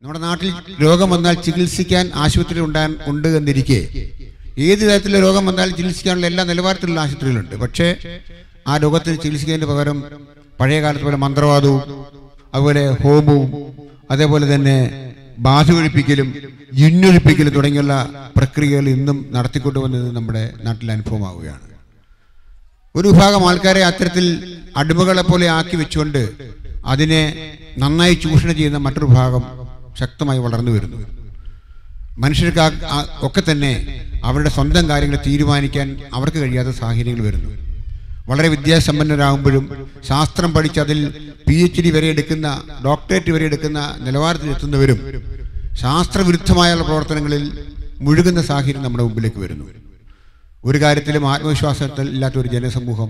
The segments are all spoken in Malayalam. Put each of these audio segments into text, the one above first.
നമ്മുടെ നാട്ടിൽ രോഗം വന്നാൽ ചികിത്സിക്കാൻ ആശുപത്രി ഉണ്ടാൻ ഉണ്ട് എന്നിരിക്കെ ഏത് തരത്തിലുള്ള രോഗം വന്നാൽ ചികിത്സിക്കാനുള്ള എല്ലാ നിലവാരത്തിലുള്ള ആശുപത്രികളുണ്ട് പക്ഷേ ആ രോഗത്തിന് ചികിത്സിക്കുന്നതിന് പകരം പഴയ കാലത്ത് പോലെ മന്ത്രവാദവും അതുപോലെ ഹോമവും അതേപോലെ തന്നെ ബാധ ഒഴിപ്പിക്കലും ജിന്നൊഴിപ്പിക്കലും തുടങ്ങിയുള്ള പ്രക്രിയകൾ ഇന്നും നടത്തിക്കൊണ്ടുവന്നത് നമ്മുടെ നാട്ടിൽ അനുഭവമാവുകയാണ് ഒരു വിഭാഗം ആൾക്കാരെ അത്തരത്തിൽ അടിമകളെ പോലെ ആക്കി വെച്ചുകൊണ്ട് അതിനെ നന്നായി ചൂഷണം ചെയ്യുന്ന മറ്റൊരു ഭാഗം ശക്തമായി വളർന്നു വരുന്നു മനുഷ്യർക്ക് ആ- ആ- ഒക്കെ തന്നെ അവരുടെ സ്വന്തം കാര്യങ്ങൾ തീരുമാനിക്കാൻ അവർക്ക് കഴിയാത്ത സാഹചര്യങ്ങൾ വരുന്നു വളരെ വിദ്യാസമ്പന്നരാകുമ്പോഴും ശാസ്ത്രം പഠിച്ച് അതിൽ പി എച്ച് ഡി വരെ എടുക്കുന്ന ഡോക്ടറേറ്റ് വരെ എടുക്കുന്ന നിലവാരത്തിലെത്തുന്നവരും ശാസ്ത്രവിരുദ്ധമായുള്ള പ്രവർത്തനങ്ങളിൽ മുഴുകുന്ന സാഹചര്യം നമ്മുടെ മുമ്പിലേക്ക് വരുന്നു ഒരു കാര്യത്തിലും ആത്മവിശ്വാസത്തിൽ ഇല്ലാത്ത ഒരു ജനസമൂഹം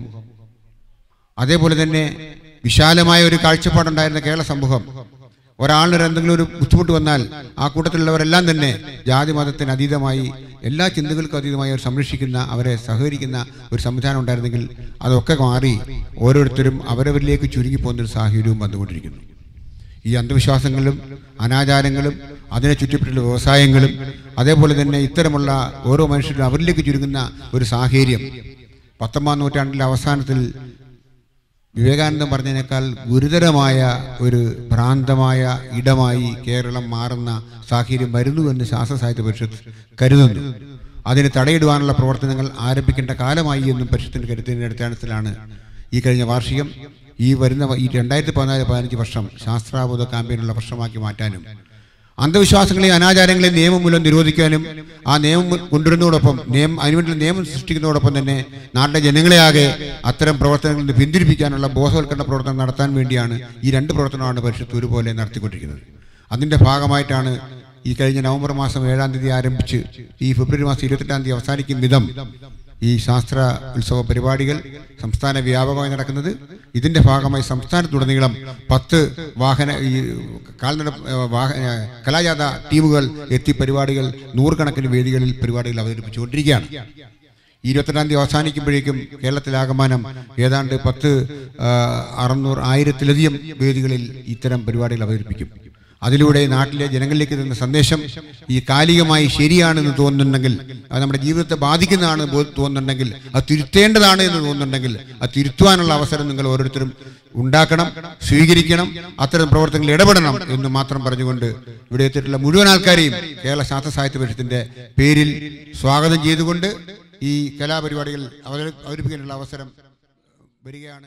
അതേപോലെ തന്നെ വിശാലമായ ഒരു കാഴ്ചപ്പാടുണ്ടായിരുന്ന കേരള സമൂഹം ഒരാളിനൊരു എന്തെങ്കിലും ഒരു ബുദ്ധിമുട്ട് വന്നാൽ ആ കൂട്ടത്തിലുള്ളവരെല്ലാം തന്നെ ജാതി മതത്തിന് അതീതമായി എല്ലാ ചിന്തകൾക്കും അതീതമായി അവർ സംരക്ഷിക്കുന്ന അവരെ സഹകരിക്കുന്ന ഒരു സംവിധാനം ഉണ്ടായിരുന്നെങ്കിൽ അതൊക്കെ മാറി ഓരോരുത്തരും അവരവരിലേക്ക് ചുരുങ്ങി പോകുന്ന ഒരു സാഹചര്യവും വന്നുകൊണ്ടിരിക്കുന്നു ഈ അന്ധവിശ്വാസങ്ങളും അനാചാരങ്ങളും അതിനെ ചുറ്റിപ്പറ്റിയുള്ള വ്യവസായങ്ങളും അതേപോലെ തന്നെ ഇത്തരമുള്ള ഓരോ മനുഷ്യരും അവരിലേക്ക് ചുരുങ്ങുന്ന ഒരു സാഹചര്യം പത്തൊമ്പതാം നൂറ്റാണ്ടിലെ അവസാനത്തിൽ വിവേകാനന്ദൻ പറഞ്ഞതിനേക്കാൾ ഗുരുതരമായ ഒരു ഭ്രാന്തമായ ഇടമായി കേരളം മാറുന്ന സാഹചര്യം വരുന്നുവെന്ന് ശാസ്ത്ര സാഹിത്യ പരിഷത്ത് കരുതുന്നു അതിന് തടയിടുവാനുള്ള പ്രവർത്തനങ്ങൾ ആരംഭിക്കേണ്ട കാലമായി എന്നും പരിഷത്തിന്റെ കരുത്തിന്റെ അടിസ്ഥാനത്തിലാണ് ഈ കഴിഞ്ഞ വാർഷികം ഈ വരുന്ന വ- ഈ രണ്ടായിരത്തി പതിനാല് പതിനഞ്ച് വർഷം ശാസ്ത്രാബോധ ക്യാമ്പയിനുള്ള വർഷമാക്കി മാറ്റാനും അന്ധവിശ്വാസങ്ങളെയും അനാചാരങ്ങളെയും നിയമം മൂലം നിരോധിക്കാനും ആ നിയമം കൊണ്ടുവരുന്നതോടൊപ്പം നിയമം അതിനുവേണ്ടി നിയമം സൃഷ്ടിക്കുന്നതോടൊപ്പം തന്നെ നാട്ടിലെ ജനങ്ങളെയാകെ അത്തരം പ്രവർത്തനങ്ങളിൽ നിന്ന് പിന്തിരിപ്പിക്കാനുള്ള ബോധവൽക്കരണ പ്രവർത്തനം നടത്താൻ വേണ്ടിയാണ് ഈ രണ്ട് പ്രവർത്തനമാണ് പരിഷത്ത് ഒരുപോലെ നടത്തിക്കൊണ്ടിരിക്കുന്നത് അതിന്റെ ഭാഗമായിട്ടാണ് ഈ കഴിഞ്ഞ നവംബർ മാസം ഏഴാം തീയതി ആരംഭിച്ച് ഈ ഫെബ്രുവരി മാസം ഇരുപത്തെട്ടാം തീയതി അവസാനിക്കും വിധം ഈ ശാസ്ത്ര ഉത്സവ പരിപാടികൾ സംസ്ഥാന വ്യാപകമായി നടക്കുന്നത് ഇതിന്റെ ഭാഗമായി സംസ്ഥാനത്തുടനീളം പത്ത് വാഹന ഈ കാൽനട ഏഹ്, വാഹ- ഏഹ്, കലാജാഥ ടീമുകൾ എത്തി പരിപാടികൾ നൂറുകണക്കിന് വേദികളിൽ പരിപാടികൾ അവതരിപ്പിച്ചുകൊണ്ടിരിക്കുകയാണ് ഈ ഇരുപത്തെട്ടാം തീയതി അവസാനിക്കുമ്പോഴേക്കും കേരളത്തിലാകമാനം ഏതാണ്ട് പത്ത് ആ, അറുന്നൂറ് ആയിരത്തിലധികം വേദികളിൽ ഇത്തരം പരിപാടികൾ അവതരിപ്പിക്കും അതിലൂടെ നാട്ടിലെ ജനങ്ങളിലേക്ക് എത്തുന്ന സന്ദേശം ഈ കാലികമായി ശരിയാണെന്ന് തോന്നുന്നുണ്ടെങ്കിൽ അത് നമ്മുടെ ജീവിതത്തെ ബാധിക്കുന്നതാണ് ബോ- തോന്നുന്നുണ്ടെങ്കിൽ അത് തിരുത്തേണ്ടതാണ് എന്ന് തോന്നുന്നുണ്ടെങ്കിൽ അത് തിരുത്തുവാനുള്ള അവസരം നിങ്ങൾ ഓരോരുത്തരും ഉണ്ടാക്കണം സ്വീകരിക്കണം അത്തരം പ്രവർത്തനങ്ങളിൽ ഇടപെടണം എന്ന് മാത്രം പറഞ്ഞുകൊണ്ട് ഇവിടെ എത്തിയിട്ടുള്ള മുഴുവൻ ആൾക്കാരെയും കേരള ശാസ്ത്ര സാഹിത്യ പരിഷത്തിന്റെ പേരിൽ സ്വാഗതം ചെയ്തുകൊണ്ട് ഈ കലാപരിപാടികൾ അവതരി- അവതരിപ്പിക്കാനുള്ള അവസരം വരികയാണ്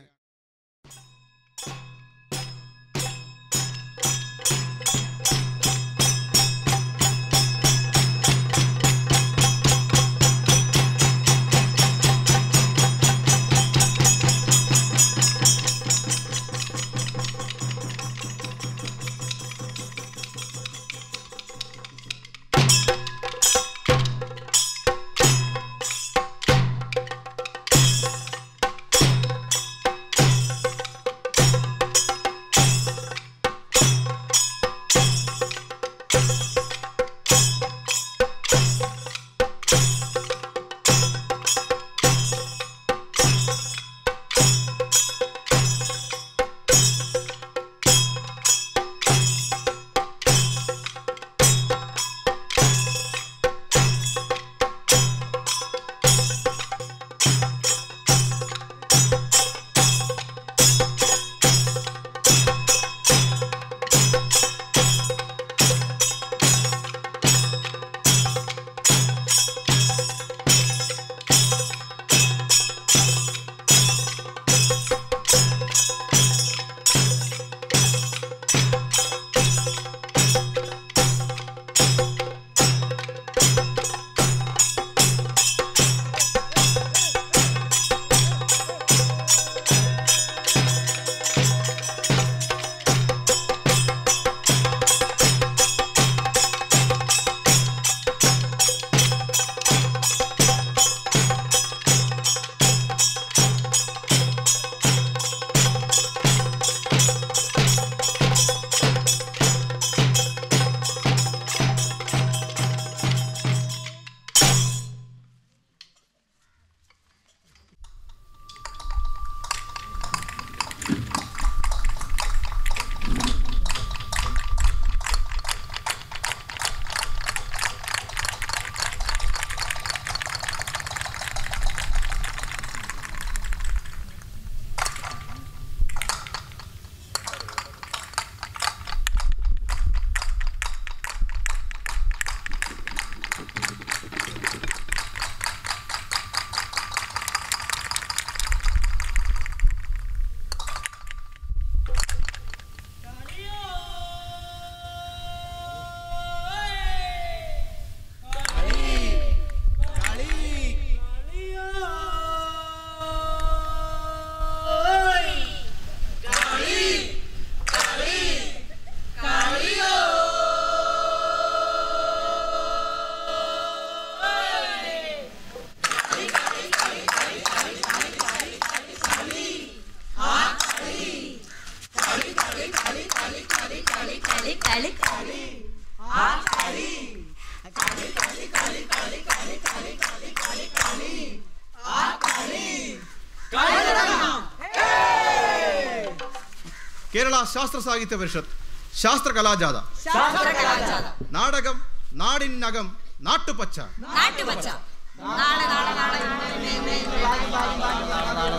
കേരള ശാസ്ത്ര സാഹിത്യ പരിഷത്ത് ശാസ്ത്ര കലാജാഥ നാടകം നാടിനകം നാട്ടുപച്ച നാട്ടുപച്ച നാളെ നാളെ നാളെ ഇന്ന് ഇന്ന് ഇന്ന്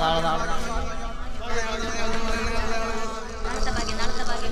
നാളത്തെ ഭാഗ്യം നാളത്തെ ഭാഗ്യം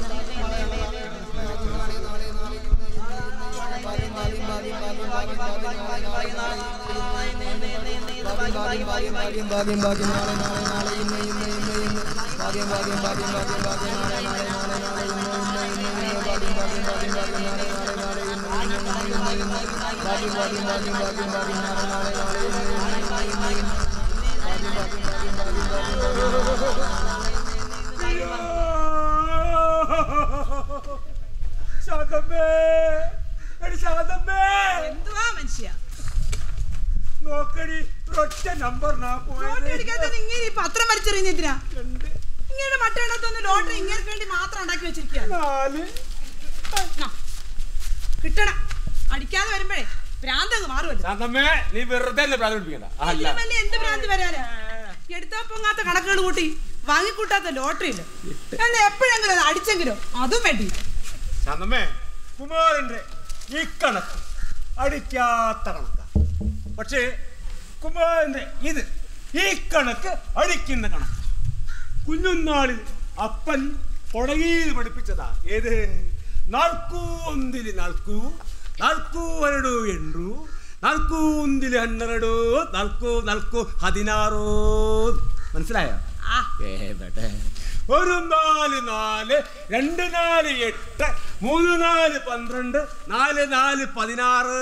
ശാന്തമ്മേ എടി ശാന്തമ്മേ എന്തുവാ മനുഷ്യ നോക്കടി ഒറ്റ നമ്പർ നാ ലോട്ടറി പോയത് അടിക്കാത്ത ഇങ്ങനെ ഈ പത്രം വലിച്ചെറിയുന്നതിനാ രണ്ട് ഇങ്ങനെ മറ്റേടത്തൊന്ന് ലോട്ടറി ഇങ്ങനെ വേണ്ടി മാത്രം ഉണ്ടാക്കി വെച്ചിരിക്കുകയാണ് നാല് ആ, കിട്ടണം അടിക്കാതെ വരുമ്പോഴേ ഭ്രാന്തങ്ങ് മാറുമല്ലോ ശാന്തമ്മേ നീ വെറുതെ എന്നെ പ്രാർത്ഥിപ്പിക്കണ്ട അല്ല ഇതിലും വലിയ എന്ത് ഭ്രാന്തി വരാനാ എടുത്താ പൊങ്ങാത്ത കണക്കുകൾ കൂട്ടി വാങ്ങിക്കൂട്ടാത്ത ലോട്ടറി ഇല്ല എന്നാ എപ്പോഴെങ്കിലും അത് അടിച്ചെങ്കിലോ അതും വേണ്ടി ശാന്തമ്മേ കുമാരന്റെ ഈ കണക്ക് അടിക്കാത്ത കണക്ക പക്ഷേ കുമാരന്റെ ഇത് ഈ കണക്ക് അടിക്കുന്ന കണക്ക് കുഞ്ഞുനാളിൽ അപ്പൻ കൊടകിയിൽ പഠിപ്പിച്ചതാ ഏത് നാൽക്കൂ ഒന്നില് നാൽക്കൂ നാൽക്കൂ ಎರಡು ಎಂಡ್ರು നാൽക്കൂ ഒന്നില് ഹന്നെರಡು നാൽക്കൂ നാൽക്കൂ ഹതിനാറോ മനസ്സിലായോ ആ എവിടെ ഒരു നാല് നാല് രണ്ട് നാല് എട്ട് മൂന്ന് നാല് പന്ത്രണ്ട് നാല് നാല് പതിനാറ്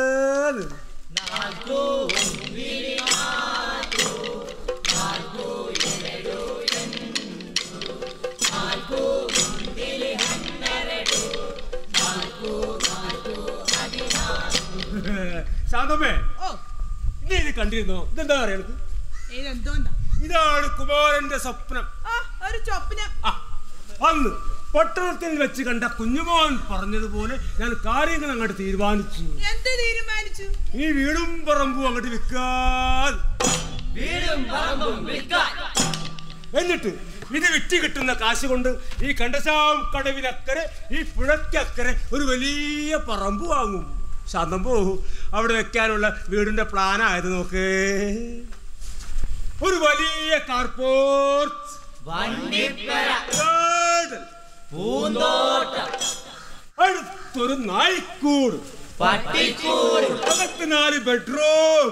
ശാന്തമ്മേ ഓ നീ ഇത് കണ്ടിരുന്നോ ഇതെന്താ പറയണത് ഇതെന്തോന്നാ ഇതാണ് കുമാരന്റെ സ്വപ്നം ആ ഒരു ചൊപ്പിന് ആ, അന്ന് പട്ടണത്തിൽ വെച്ച് കണ്ട കുഞ്ഞുമോൻ പറഞ്ഞതുപോലെ ഞാൻ കാര്യങ്ങൾ അങ്ങോട്ട് തീരുമാനിച്ചു എന്ത് തീരുമാനിച്ചു ഈ വീടും പറമ്പും അങ്ങോട്ട് വിൽക്കാൻ എന്നിട്ട് ഇത് വിറ്റ് കിട്ടുന്ന കാശ് കൊണ്ട് ഈ കണ്ടശാം കടവിനക്കരെ ഈ പുഴയ്ക്കക്കരെ ഒരു വലിയ പറമ്പ് വാങ്ങും ശാന്തം പോവും അവിടെ വെക്കാനുള്ള വീടിന്റെ പ്ലാൻ ആയത് നോക്ക് ഒരു വലിയ കാർപോർട്ട് ഗാർഡൻ, അടുത്തൊരു നായ്ക്കൂട് അകത്ത് നാല് ബെഡ്റൂം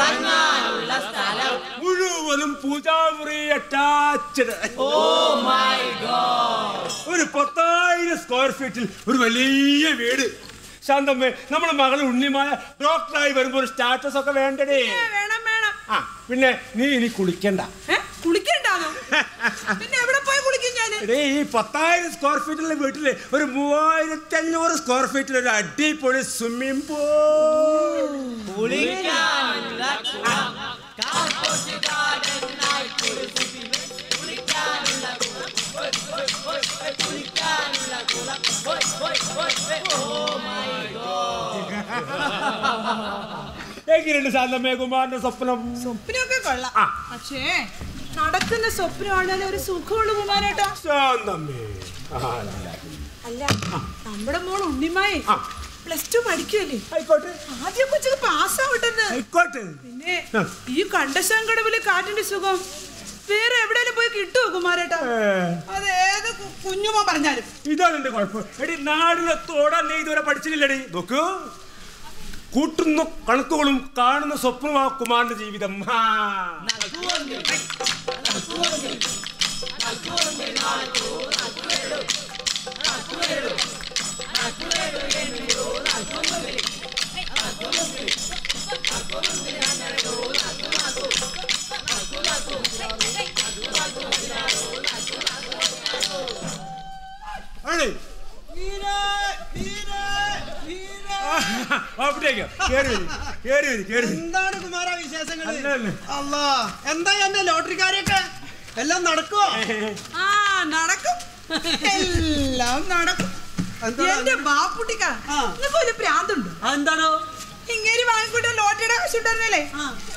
മുഴുവനും പൂജാമുറി അറ്റാച്ച്ഡ് ഒരു പത്തായിരം സ്ക്വയർ ഫീറ്റിൽ ഒരു വലിയ വീട് ശാന്തമ്മേ നമ്മുടെ മകൾ ഉണ്ണിമായ ഡോക്ടറായി വരുമ്പോ ഒരു സ്റ്റാറ്റസ് ഒക്കെ വേണ്ടടേ ഏ, വേണം വേണം ആ പിന്നെ നീ ഇനി കുളിക്കണ്ട ഏ കുളിക്കണ്ടാന്നോ പിന്നെ എവിടെ പോയി കുളിക്കും ഞാന് എടേ ഈ പത്തായിരം സ്ക്വയർ ഫീറ്റിലെ വീട്ടില് ഒരു മൂവായിരത്തി അഞ്ഞൂറ് സ്ക്വയർ ഫീറ്റിൽ ഒരു അടിപൊളി സ്വിമ്മിംഗ് പൂൾ എങ്ങനെയുണ്ട് ശാന്തമ്മേ കുമാരന്റെ സ്വപ്നം സ്വപ്നമൊക്കെ കൊള്ളാം ആ. പക്ഷേ നടക്കുന്ന സ്വപ്നമാണെങ്കിൽ ഒരു സുഖമുള്ളു കുമാരേട്ടാ ശാന്തമ്മേ ആ, അല്ല. അല്ല നമ്മുടെ മോൾ ഉണ്ണിമായി ആ. പ്ലസ് ടു പഠിക്കുമല്ലേ ആയിക്കോട്ടെ ആദ്യം കൊച്ചൊക്കെ പാസ്സാവട്ടെന്ന് ആയിക്കോട്ടെ പിന്നെ ആ. ഈ കണ്ടശങ്കടവില് കാറ്റിന്റെ സുഖം വേറെ എവിടെയെങ്കിലും പോയി കിട്ടുമോ കുമാരേട്ടാ ഏ. അത് ഏത് കു- കുഞ്ഞുമോ പറഞ്ഞാലും ഇതാണ് എന്റെ കുഴപ്പം എടി നാടിനെ തോടാൻ നീ ഇതുവരെ പഠിച്ചില്ലടി നോക്കൂ കൂട്ടുന്ന കണക്കുകളും കാണുന്ന സ്വപ്നമാ കുമാരന്റെ ജീവിതം ആ. ആണേ അവിടേക്ക് കേറി വരി കേറി വരി കേറി വരി എന്താണ് കുമാര വിശേഷങ്ങൾ അല്ല, അല്ല. അല്ലാ എന്താ എന്റെ ലോട്ടറിക്കാരെയൊക്കെ എല്ലാം നടക്കുവോ ആ നടക്കും എല്ലാം നടക്കും എന്താ എന്റെ ബാപ്പുട്ടിക്ക ആ.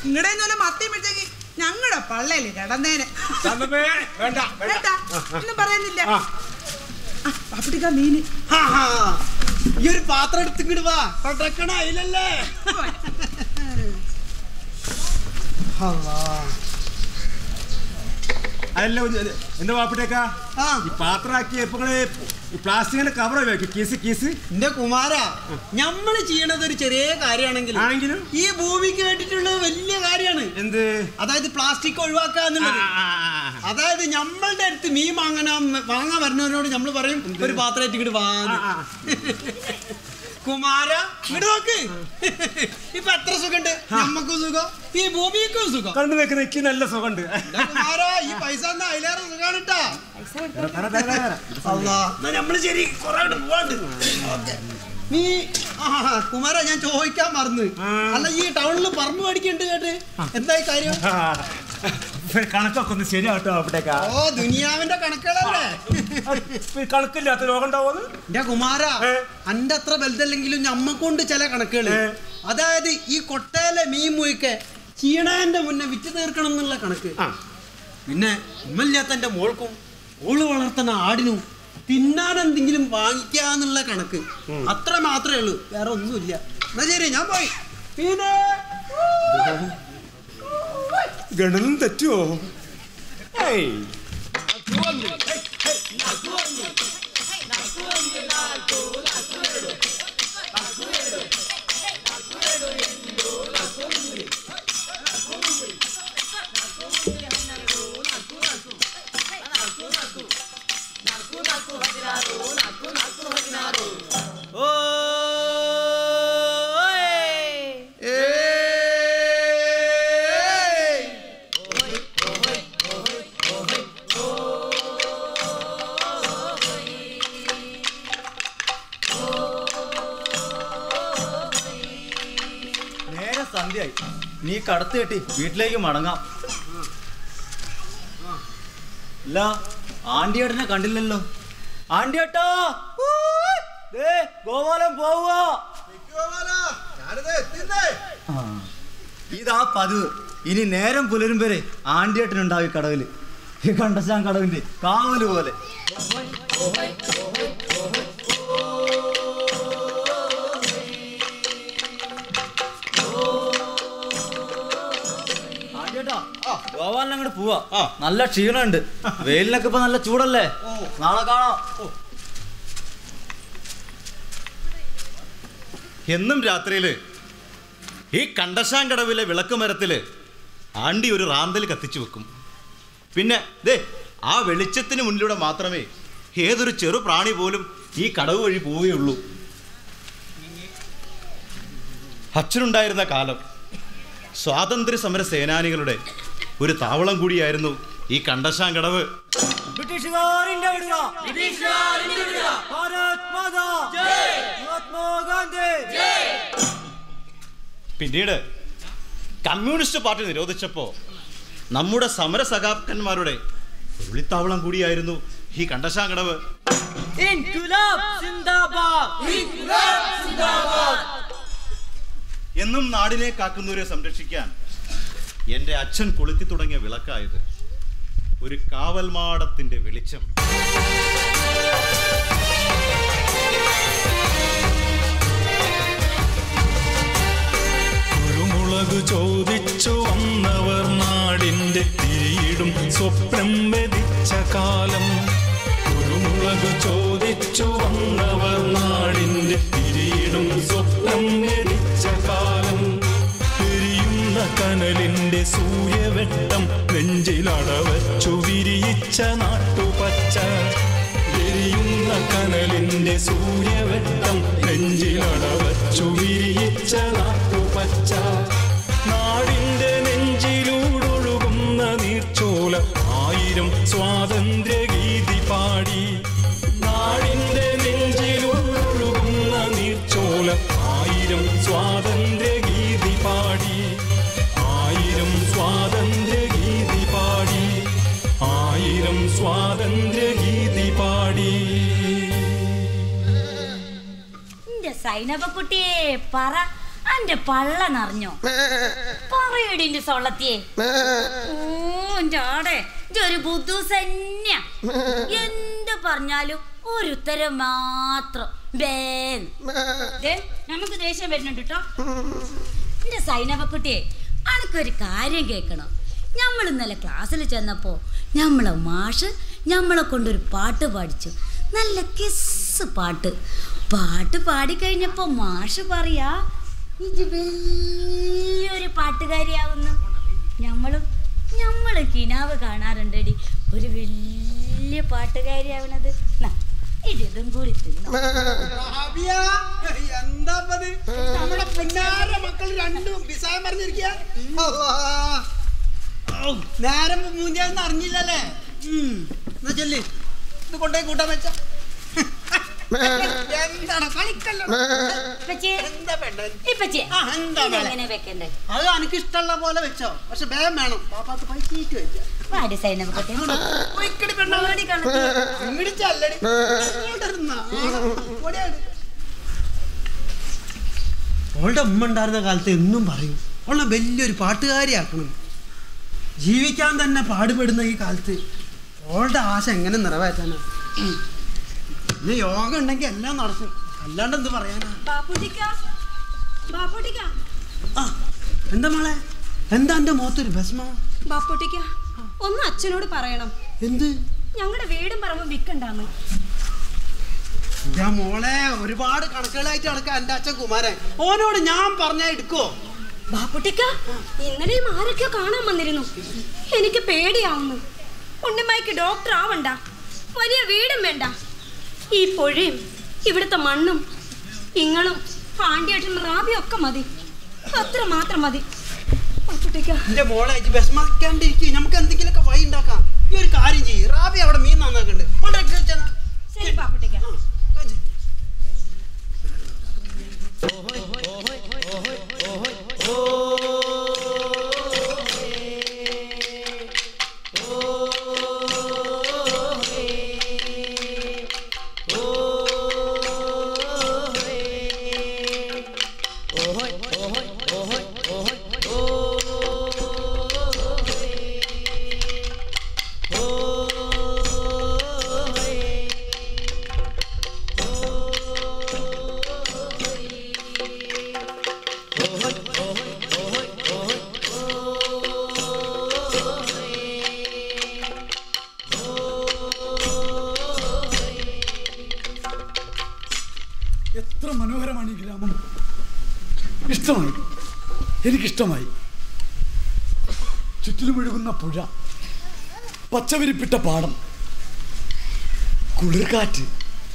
നിങ്ങളുടെ ഇന്നലെ മത്തിയപ്പോഴത്തേക്ക് ഞങ്ങളുടെ പള്ളയില് കിടന്നേനെ ശാന്തമ്മേ വേണ്ട വേണ്ട കേട്ടാ ഒന്നും പറയുന്നില്ല ആ, പാപ്പിട്ടിക്ക മീന് ഹാ, ഹാ. ഈ ഒരു പാത്രം എടുത്തിങ്ങോട്ട് വാ പടക്കണ അതിലല്ലേ അല്ലാ. അല്ല ഒരു- എന്താ വാപ്പിട്ടേക്കാ ആ ഈ പാത്രമാക്കി ഇപ്പൊ നിങ്ങള് ഈ പ്ലാസ്റ്റിക്കിന്റെ കവർ വെക്കും കീസ് കീസ് എന്റെ കുമാര ഞമ്മള് ചെയ്യണത് ഒരു ചെറിയ കാര്യമാണെങ്കിലും ആണെങ്കിലും ഈ ഭൂമിക്ക് വേണ്ടിയിട്ടുള്ള വലിയ കാര്യമാണ് എന്ത് അതായത് പ്ലാസ്റ്റിക് ഒഴിവാക്കുക എന്നുള്ളത് അതായത് നമ്മളുടെ അടുത്ത് മീൻ വാങ്ങാൻ വാങ്ങാൻ വരുന്നവരോട് നമ്മൾ പറയും ഒരു പാത്രമായിട്ട് ഇങ്ങോട്ട് വാ കുമാര ഇങ്ങോട്ട് നോക്ക് ഇപ്പൊ എത്ര സുഖമുണ്ട് നമ്മക്കും സുഖം ഈ ഭൂമിക്കും സുഖം കണ്ടു വെക്കുന്ന എനിക്ക് നല്ല സുഖമുണ്ട് എടാ കുമാര ഈ പൈസ എന്നാ അതിലേറെ സുഖമാണ് കേട്ടാ തരാം, തരാം, തരാം. അല്ലാ, എന്നാ നമ്മള് ശരി കുറെ അങ്ങട് പോവാണ്ട് ഓക്കേ. നീ ആ, ആ, കുമാര ഞാൻ ചോദിക്കാൻ മറന്ന് അല്ല ഈ ടൗണിൽ പറമ്പ് മേടിക്കണ്ട് കേട്ട് എന്തായി കാര്യം ആ, കണക്കൊക്കെ ഒന്ന് ശരിയാട്ടോ വാപ്പിട്ടേക്കാ ഓ ദുനിയാവിന്റെ കണക്കുകളല്ലേ കണക്കില്ലാത്ത രോഗം ഉണ്ടാവുമെന്ന് എന്റെ കുമാര ഏ? അന്റെ അത്ര വലുതല്ലെങ്കിലും ഞമ്മക്കൊണ്ട് ചില കണക്കുകൾ ഏ? അതായത് ഈ കൊട്ടയിലെ മീൻ മുയിക്കെ ചീണേന്റെ മുന്നേ വിറ്റ് തീർക്കണം എന്നുള്ള കണക്ക് ആ. പിന്നെ ഉമ്മല്ലാത്തന്റെ മോൾക്കും ഓള് വളർത്തുന്ന ആടിനും തിന്നാൻ എന്തെങ്കിലും വാങ്ങിക്കാന്നുള്ള കണക്ക് അത്ര മാത്രമേ ഉള്ളൂ വേറെ ഒന്നുമില്ല എന്നാ ശരി ഞാൻ പോയി പിന്നെ ഗണനും തെറ്റുവോ ഏയ് നേരെ സന്ധ്യയായി നീ കടത്ത് കെട്ടി വീട്ടിലേക്ക് മടങ്ങാം ഇല്ല ആണ്ടിയേട്ടനെ കണ്ടില്ലല്ലോ ആണ്ടിയേട്ടാ ദേ, ഗോപാലൻ പോവുക ഇതാ പതിവ് ഇനി നേരം പുലരും വരെ ആണ്ടിയേട്ടനുണ്ടാവും ഈ കടവില് ഈ കണ്ടശാൻ കടവിന്റെ കാവല് പോലെ ആണ്ടിയേട്ടാ ഗോപാലൻ അങ്ങോട്ട് പോവാ നല്ല ക്ഷീണമുണ്ട് വെയിലിനൊക്കെ ഇപ്പൊ നല്ല ചൂടല്ലേ നാളെ കാണാം എന്നും രാത്രിയില് ഈ കണ്ടശാങ്കടവിലെ വിളക്ക് മരത്തില് ആണ്ടി ഒരു റാന്തൽ കത്തിച്ചു വെക്കും പിന്നെ ദേ ആ വെളിച്ചത്തിന് മുന്നിലൂടെ മാത്രമേ ഏതൊരു ചെറു പ്രാണി പോലും ഈ കടവ് വഴി പോവുകയുള്ളൂ അച്ഛനുണ്ടായിരുന്ന കാലം സ്വാതന്ത്ര്യ സമര സേനാനികളുടെ ഒരു താവളം കൂടിയായിരുന്നു ഈ കണ്ടശാങ്കടവ് ബ്രിട്ടീഷുകാരിന്റെ വിടുക ഭാരത് മാതാ മഹാത്മാഗാന്ധി പിന്നീട് കമ്മ്യൂണിസ്റ്റ് പാർട്ടി നിരോധിച്ചപ്പോൾ നമ്മുടെ സമര സഖാക്കന്മാരുടെ ഉള്ളിത്താവളം കൂടിയായിരുന്നു ഈ കണ്ടശാങ്കടവ് ഇൻകുലാബ് സിന്ദാബാദ് എന്നും നാടിനെ കാക്കുന്നവരെ സംരക്ഷിക്കാൻ എൻ്റെ അച്ഛൻ കൊളുത്തി തുടങ്ങിയ വിളക്കായത് ഒരു കാവൽമാടത്തിന്റെ വെളിച്ചം കുരുമുളക് ചോദിച്ചു വന്നവർ നാടിന്റെ തിരിയിടും സ്വപ്നം വെതിച്ച കാലം കുരുമുളക് ചോദിച്ചു വന്നവർ നാടിന്റെ തിരിയിടും സ്വപ്നം വെതിച്ച കാലം എരിയുന്ന കനലിന്റെ സൂര്യവെട്ടം നെഞ്ചിലടവച്ചു വിരിയിച്ച നാട്ടുപച്ച എരിയുന്ന കനലിന്റെ സൂര്യവെട്ടം നെഞ്ചിലടവച്ചു വിരിയിച്ച നാട്ടുപച്ച നാടിന്റെ നെഞ്ചിലൂടൊഴുകുന്ന നീർച്ചോല ആയിരം സ്വാതന്ത്ര്യ ഗീതി പാടി നാടിന്റെ നെഞ്ചിലൂടൊഴുകുന്ന നീർച്ചോല ആയിരം സ്വാതന്ത്ര്യ ഗീതി പാടി ആയിരം സ്വാതന്ത്ര്യ ഗീതി പാടി ആയിരം സ്വാതന്ത്ര്യ ഗീതി പാടി എന്റെ സൈനബ കുട്ടിയെ പറ അന്റെ പള്ള നിറഞ്ഞോ പറയടിന്റെ സൊള്ളത്തിയെ ഓ എന്റെ ആടെ ഇതൊരു ബുദ്ധു തന്നെയാ എന്ത് പറഞ്ഞാലും ഒരു ഉത്തരം മാത്രം ബേന്ന്. ദേ, നമുക്ക് ദേഷ്യം വരുന്നുണ്ട് കേട്ടോ എന്റെ സൈനവക്കുട്ടിയെ അനക്കൊരു കാര്യം കേൾക്കണം നമ്മൾ ഇന്നലെ ക്ലാസ്സിൽ ചെന്നപ്പോൾ നമ്മളെ മാഷ് നമ്മളെ കൊണ്ടൊരു പാട്ട് പാടിച്ചു നല്ല കിസ് പാട്ട് പാട്ട് പാടിക്കഴിഞ്ഞപ്പോൾ മാഷ് പറയാ ഇത് വലിയൊരു പാട്ടുകാരിയാവുന്നു നമ്മളും നമ്മൾ കിനാവ് കാണാറുണ്ടടി ഒരു വലിയ പാട്ടുകാരിയാവണത് നാ, ഇതും കൂടി തിന്നോ റാബിയ, എന്താ പത്? നമ്മുടെ പുന്നാര മക്കൾ രണ്ടും വിസായം പറഞ്ഞിരിക്കുക നേരം മൂഞ്ചാന്ന് അറിഞ്ഞില്ലല്ലേ ഉം. എന്നാ ചെല്ല് ഇത് കൊണ്ടുപോയി കൂട്ടാൻ വെച്ച എന്താണ് കളിക്കല്ലോ ഇപ്പച്ചിയെ, എന്താ പെണ്ണേ ഇപ്പച്ചിയെ, ആ, എന്താ മോളെ? ഇതെങ്ങനെ വെക്കണ്ടേ അത് എനിക്ക് ഇഷ്ടമുള്ള പോലെ വെച്ചോ പക്ഷെ വേഗം വേണം പാപ്പാക്ക് പൈസയിട്ട് വെച്ച വാടി സൈനവക്കുട്ടി പോയിക്കടി പെണ്ണാടി അങ്ങോട്ട് ചെല്ലടി ഇങ്ങോട്ടിരുന്നാ. ഓടിയാടി. ഓളുടെ ഉമ്മ ഉണ്ടായിരുന്ന കാലത്ത് എന്നും പറയും ഓളെ വലിയൊരു പാട്ടുകാരിയാക്കണം ജീവിക്കാൻ തന്നെ പാടുപെടുന്ന ഈ കാലത്ത് ഓളുടെ ആശ എങ്ങനെ നിറവേറ്റാനാ ഉം. പിന്നെ യോഗ ഉണ്ടെങ്കിൽ എല്ലാം നടക്കും അല്ലാണ്ട് എന്ത് പറയാനാ ബാപ്പുട്ടിക്ക ബാപ്പുട്ടിക്ക ആ എന്താ മോളെ എന്താ എന്റെ മുഖത്തൊരു ഭസ്മ ബാപ്പുട്ടിക്ക ഒന്ന് അച്ഛനോട് പറയണം എന്ത് ഞങ്ങളുടെ വീടും പറമ്പും വിൽക്കണ്ടാന്ന് ഞാൻ മോളെ ഒരുപാട് കണക്കുകളായിട്ട് നടക്കാം എന്റെ അച്ഛൻ കുമാരൻ ഓനോട് ഞാൻ പറഞ്ഞാ എടുക്കോ ബാപ്പുട്ടിക്ക ഇന്നലെയും ആരൊക്കെയോ കാണാൻ വന്നിരുന്നു എനിക്ക് പേടിയാവുന്നു ഉണ്ണിമായിക്ക് ഡോക്ടർ ആവണ്ട വലിയ വീടും വേണ്ട ഈ പുഴയും ഇവിടുത്തെ മണ്ണും ഇങ്ങളും പാണ്ഡ്യേട്ടൻ റാബിയും ഒക്കെ മതി അത്ര മാത്രം മതി ബാപ്പുട്ടിക്ക എന്റെ മോളെ ഇജ്ജ് വിഷമിക്കാണ്ടിരിക്കും നമുക്ക് എന്തെങ്കിലുമൊക്കെ വഴി ഉണ്ടാക്കാം ഈ ഒരു കാര്യം ചെയ്യും റാബി അവിടെ മീൻ നന്നാക്കുന്നുണ്ട് കൊണ്ടുവയ്ക്ക് വെച്ചെന്നാ. ശരി ബാപ്പുട്ടിക്ക എത്ര മനോഹരമാണ് ഈ ഗ്രാമം ഇഷ്ടമായി എനിക്കിഷ്ടമായി ചുറ്റിലും ഒഴുകുന്ന പുഴ പച്ചവിരിപ്പിട്ട പാടം കുളിർക്കാറ്റ്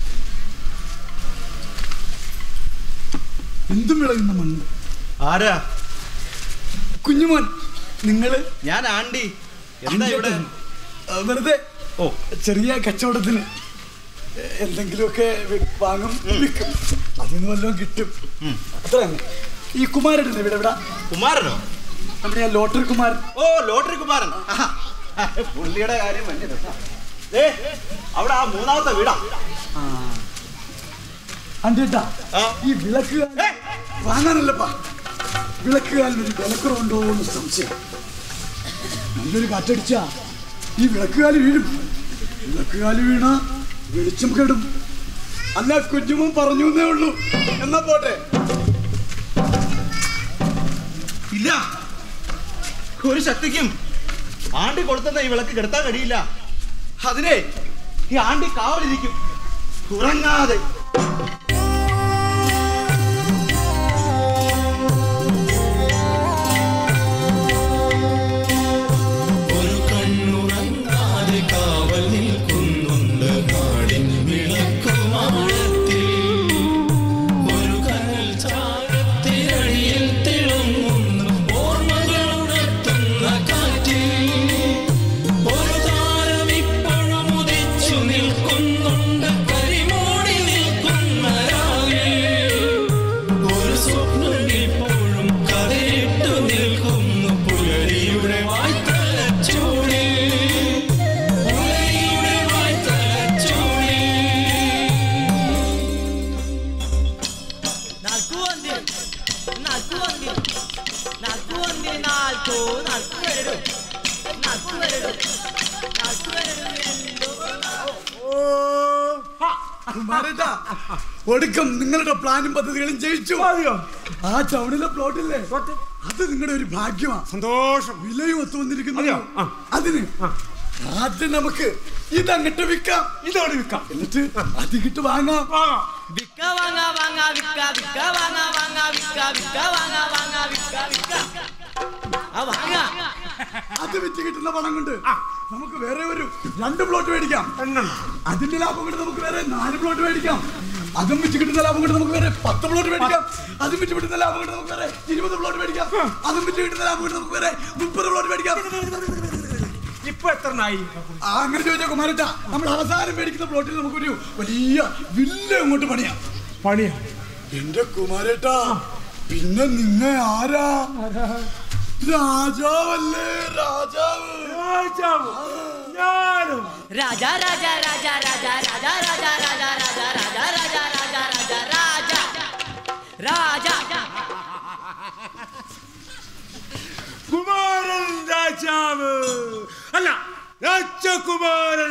എന്തും വിളയുന്ന മണ്ണ് ആരാ കുഞ്ഞുമോൻ നിങ്ങള് ഞാൻ ആണ്ടി എന്താ ഇവിടെ ആ, വെറുതെ ഓ ചെറിയ കച്ചവടത്തിന് എന്തെങ്കിലുമൊക്കെ വി- വാങ്ങും വിൽക്കും അതിൽ നിന്ന് വല്ലതും കിട്ടും അത്ര തന്നെ ഈ കുമാരൻ ഇവിടെ ഇവിടെ കുമാരനോ നമ്മുടെ ആ ലോട്ടറി കുമാരൻ ഓ ലോട്ടറി കുമാരൻ ആഹാ. പുള്ളിയുടെ കാര്യം വലിയ രസാ. ദേ, അവിടെ ആ മൂന്നാമത്തെ വീടാ അണ്ടേട്ടാ ഈ വിളക്ക് വാങ്ങാനല്ലപ്പാ വിളക്കുകാലിനൊരു വിലക്കുറവുണ്ടോ എന്ന് സംശയം നല്ലൊരു കാറ്റടിച്ചാ ഈ വിളക്കുകാല് വീഴും വിളക്കുകാല് വീണ വെളിച്ചം കെടും അല്ല കുഞ്ഞുമോൻ പറഞ്ഞു എന്നേ ഉള്ളൂ എന്നാ പോട്ടെ ഇല്ല ഒരു ശക്തിക്കും ആണ്ടി കൊളുത്തുന്ന ഈ വിളക്ക് കെടുത്താൻ കഴിയില്ല അതിനെ ഈ ആണ്ടി കാവലിരിക്കും ഉറങ്ങാതെ ഒരു കണ്ണുറങ്ങാതെ കാവൽ നിൽക്കുന്നുണ്ട് നാടിൻ വിളക്കുമാടത്തിൽ ഒരു കനൽ ചാരത്തിരഴിയിൽ തിളങ്ങുന്നു ഓർമ്മകളുണർത്തുന്ന കാറ്റിൽ ഒരു താരം ഇപ്പോഴും ഉദിച്ചു നിൽക്കുന്നുണ്ട് കരിമോടി നിൽക്കും കുമാരേട്ടാ ഒടുക്കം നിങ്ങളുടെ പ്ലാനും പദ്ധതികളും ജയിച്ചു ആ ടൗണിലെ പ്ലോട്ടില്ലേ അത് നിങ്ങളുടെ ഒരു ഭാഗ്യമാണ് സന്തോഷം വിലയും ഒത്തു വന്നിരിക്കുന്നു അതിന് ആദ്യം നമുക്ക് ഇതങ്ങട്ട് വിൽക്കാം ഇതോട് വിൽക്കാം എന്നിട്ട് അതികിട്ട് വാങ്ങാം വിക്ക വാങ്ങ വാങ്ങ വിക്ക വിക്ക വാങ്ങ വാങ്ങ വിക്ക വിക്ക വാങ്ങ വാങ്ങ വിക്ക വിക്ക ആ വാങ്ങ അത് വിറ്റ് കിട്ടുന്ന പണം കൊണ്ട് നമുക്ക് വേറെ ഒരു രണ്ട് പ്ലോട്ട് മേടിക്കാം അതിന്റെ ലാഭം കൊണ്ട് നമുക്ക് വേറെ നാല് പ്ലോട്ട് മേടിക്കാം അതും വിറ്റ് കിട്ടുന്ന ലാഭം കൊണ്ട് നമുക്ക് വേറെ പത്ത് പ്ലോട്ട് മേടിക്കാം അതും വിറ്റ് കിട്ടുന്ന ലാഭം കൊണ്ട് നമുക്ക് വേറെ ഇരുപത് പ്ലോട്ട് മേടിക്കാം അതും വിറ്റ് കിട്ടുന്ന ലാഭം കൊണ്ട് നമുക്ക് വേറെ മുപ്പത് പ്ലോട്ട് മേടിക്കാം ഇപ്പൊ എത്ര നായി ആ, അങ്ങനെ ചോദിച്ചാൽ കുമാരട്ട നമ്മൾ അവസാനം മേടിക്കുന്ന പ്ലോട്ടിൽ നമുക്കൊരു വലിയ വില്ല അങ്ങോട്ട് പണിയാം പണിയാ എന്റെ കുമാരേട്ടാ പിന്നെ നിങ്ങ ആരാ രാജാവല്ലേ രാജാവ് രാജാവ് ഞാനും രാജ രാജ രാജ രാജ രാജ രാജ രാജ രാജ രാജ രാജ രാജ രാജ രാജ രാജ കുമാരൻ രാജാവ് അല്ല രാജകുമാരൻ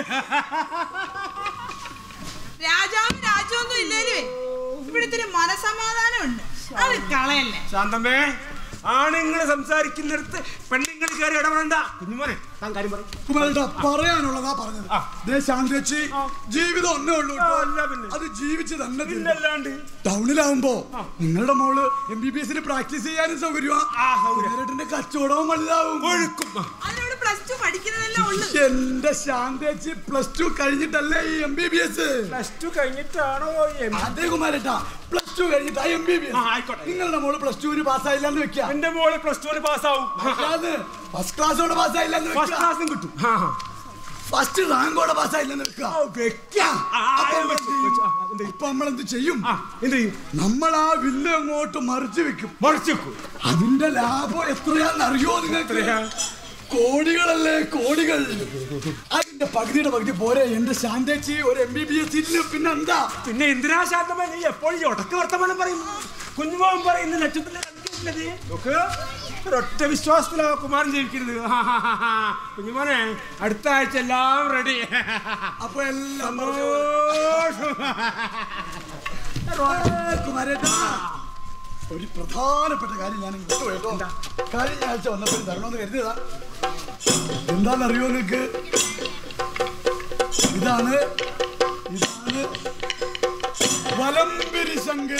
രാജാവും രാജൊന്നും ഇല്ലേലേ ഇവിടുത്തെ ഒരു മനസമാധാനം ഉണ്ട് അത് കളയല്ലേ ശാന്തമ്മേ ആണുങ്ങൾ സംസാരിക്കുന്നിടത്ത് പെണ്ണുങ്ങൾ കയറി ഇടപെടണ്ട കുഞ്ഞുമോനെ താൻ കാര്യം പറയും കുമാരേട്ടാ പറയാനുള്ളതാ പറഞ്ഞത് ദേ ശാന്തേച്ചി ജീവിതം ഒന്നേ ഉള്ളൂ കേട്ടോ. അത് ജീവിച്ച് തന്നെ തീരും. പിന്നല്ലാണ്ട് ടൗണിലാവുമ്പോ നിങ്ങളുടെ മോള് എം ബി ബി എസിന് പ്രാക്ടീസ് ചെയ്യാനും സൗകര്യമാ കുമാരേട്ടന്റെ കച്ചവടവും വലുതാവും അതിനോട് പ്ലസ് ടു പഠിക്കുന്നതല്ലേ ഉള്ളു എന്റെ ശാന്തേച്ചി പ്ലസ് ടു കഴിഞ്ഞിട്ടല്ലേ ഈ M B B S plus two കഴിഞ്ഞിട്ടാണോ അതെ കുമാരേട്ടാ പ്ലസ് ടു കഴിഞ്ഞിട്ടാ എം ബി ബി എസ് നിങ്ങളുടെ മോള് പ്ലസ് ടുവിന് പാസ്സായില്ലെന്ന് വെക്കാം എന്റെ മോള് പ്ലസ് ടുവിന് പാസ്സാവും ഫസ്റ്റ് ക്ലാസ്സോടെ പാസ്സായില്ലെന്ന് ഫസ്റ്റ് ക്ലാസ്സും കിട്ടും ഫസ്റ്റ് റാങ്കോടെ പാസ്സായില്ലെന്ന് വെക്കാം ഇപ്പൊ നമ്മൾ എന്ത് ചെയ്യും എന്ത് ചെയ്യും നമ്മൾ ആ വില്ല് അങ്ങോട്ട് മറിച്ച് വെക്കും മറിച്ച് വെക്കും അതിന്റെ ലാഭം എത്രയാന്ന് അറിയോ നിങ്ങൾക്ക് കോടികളല്ലേ കോടികൾ അതിന്റെ പകുതിയുടെ പകുതി പോരെ എന്റെ ശാന്തേച്ചി ഒരു എം ബി ബി എസ് ഇല്ല പിന്നെന്താ പിന്നെ എന്തിനാ ശാന്തമ്മ നീ എപ്പോഴും ഈ ഉടക്ക് വർത്തമാനം പറയും കുഞ്ഞുമോൻ പറയുന്ന നക്ഷത്രത്തിലെ കണക്കില്ലത് നോക്ക് ഒരൊറ്റ വിശ്വാസത്തിലാ കുമാരൻ ജീവിക്കരുത് കുഞ്ഞുമോനെ അടുത്ത ആഴ്ച എല്ലാം റെഡി അപ്പൊ എല്ലാം സന്തോഷം. കുമാരേട്ടാ ഒരു പ്രധാനപ്പെട്ട കാര്യം ഞാൻ വിട്ടു കേട്ടോ കഴിഞ്ഞ ആഴ്ച വന്നപ്പോൾ തരണമെന്ന് കരുതിയതാ എന്താണെന്നറിയോ നിനക്ക് ഇതാണ് ഇതാണ് വലംപിരി ശങ്ക്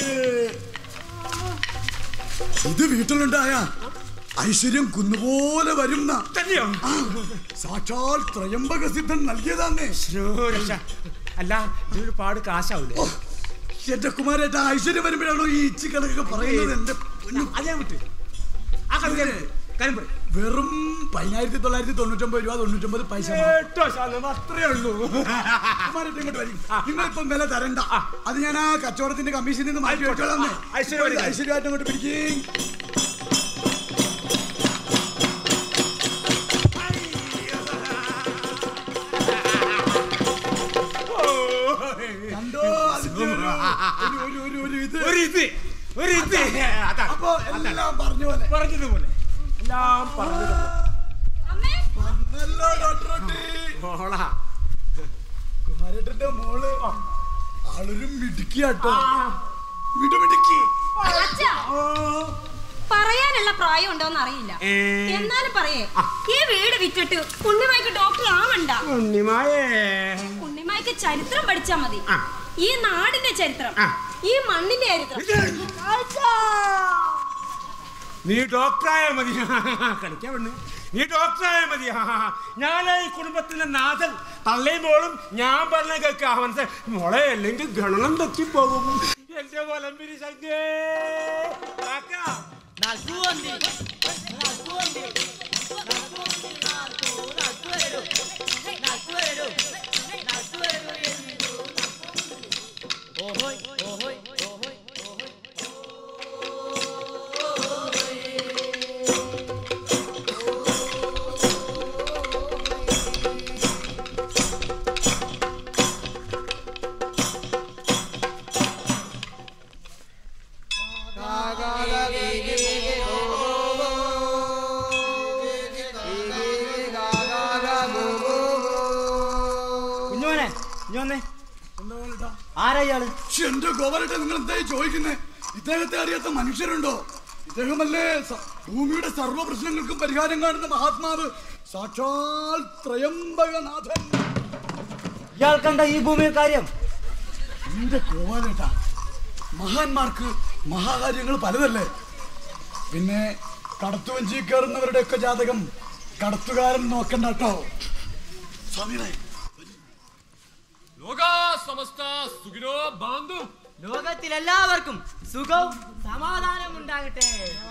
ഇത് വീട്ടിലുണ്ടായ ഐശ്വര്യം കുന്നുപോലെ വരുന്ന ആ, സാക്ഷാൽ ത്രയംബക സിദ്ധൻ നൽകിയതാന്നേ അല്ല ഇതിനൊരു പാട് കാശാവൂലേ എന്റെ കുമാരേട്ട ഐശ്വര്യം വരുമ്പോഴാണോ ഈ ഇച്ചി കണക്കൊക്കെ പറയുന്നത് എന്റെ അതേ വിട്ട് ആ കണക്ക് കാര്യം പറയും വെറും പതിനായിരത്തി തൊള്ളായിരത്തി തൊണ്ണൂറ്റൊമ്പത് രൂപ തൊണ്ണൂറ്റൊമ്പത് പൈസ കേട്ടോ ശാന്തമ്മ അത്രേ ഉള്ളൂ കുമാരേട്ടൻ ഇങ്ങോട്ട് വരും നിങ്ങളിപ്പം വില തരണ്ട അത് ഞാൻ ആ കച്ചവടത്തിന്റെ കമ്മീഷനിൽ നിന്ന് മാറ്റി ആയിക്കോട്ടെ. വെച്ചോളാം ആ, ഐശ്വര്യം വരും. ഐശ്വര്യമായിട്ട് അങ്ങോട്ട് പിടിക്കും കണ്ടോ അതിന്റെ ഒരു- ഒരു- ഒരു- ഒരു- ഒരു ഇത് ഒരു ഇത് ഒരു ഇത് അതാണ് അപ്പൊ എല്ലാം പറഞ്ഞ പോലെ പറഞ്ഞതുപോലെ എല്ലാം പറഞ്ഞതുപോലെ പറഞ്ഞല്ലോ ഡോക്ടർ കുട്ടി. മോളാ കുമാരേട്ടന്റെ മോള് ആളൊരു മിടുക്കിയാട്ടോ മിടുമിടുക്കി അച്ഛാ, പറയാനുള്ള പ്രായം ഉണ്ടോന്ന് അറിയില്ല ഏ. എന്നാലും പറയേ ഈ വീട് വിറ്റിട്ട് ഉണ്ണിമായ്ക്ക് ഡോക്ടർ ആവണ്ട ഉണ്ണിമായേ ഉണ്ണിമായ്ക്ക് ചരിത്രം പഠിച്ചാ മതി ഈ നാടിന്റെ ചരിത്രം ഈ മണ്ണിന്റെ ചരിത്രം അച്ഛാ. നീ ഡോക്ടറായ മതി കളിക്കാൻ പെണ്ണ് നീ ഡോക്ടറായ മതി ഞാൻ ഈ കുടുംബത്തിന്റെ നാഥൻ തള്ളയും മോളും ഞാൻ പറഞ്ഞ കേൾക്കാ മനസ്സിലായി മോളെ അല്ലെങ്കിൽ ഗണനം തെറ്റിപ്പോകും എന്റെ വലമ്പിരി സംഖ്യേ നൽകുവന്തി നൽകുവന്തി നൽകുവന്തി നാൽക്കു നൽകുവരടു നൽകുവരടു നൽകുവരടു ಎಂದು ഓഹോയ് ഓഹോയ് ഓഹോയ് കാകാല കുഞ്ഞുമോനെ ഇഞ്ഞി വന്നേ ആരാ ഇയാള് എന്റെ ഗോപാലട്ടെ നിങ്ങൾ എന്തായി ചോദിക്കുന്നേ ഇദ്ദേഹത്തെ അറിയാത്ത മനുഷ്യരുണ്ടോ ഇദ്ദേഹമല്ലേ സ- ഭൂമിയുടെ സർവ്വ പ്രശ്നങ്ങൾക്കും പരിഹാരം കാണുന്ന മഹാത്മാവ് സാക്ഷാൽ ത്രയംബകനാഥൻ ഇയാൾക്കെന്താ ഈ ഭൂമിയിൽ കാര്യം എന്റെ ഗോപാലേട്ട മഹാന്മാർക്ക് മഹാകാര്യങ്ങൾ പലതല്ലേ പിന്നെ കടത്തുവഞ്ചി കയറുന്നവരുടെ ഒക്കെ ജാതകം കടത്തുകാരൻ നോക്കണ്ട കേട്ടോ സ്വാമികളെ ലോക സമസ്ത സുഖിനോ ബാന്ധു ലോകത്തിലെല്ലാവർക്കും സുഖവും സമാധാനം ഉണ്ടാകട്ടെ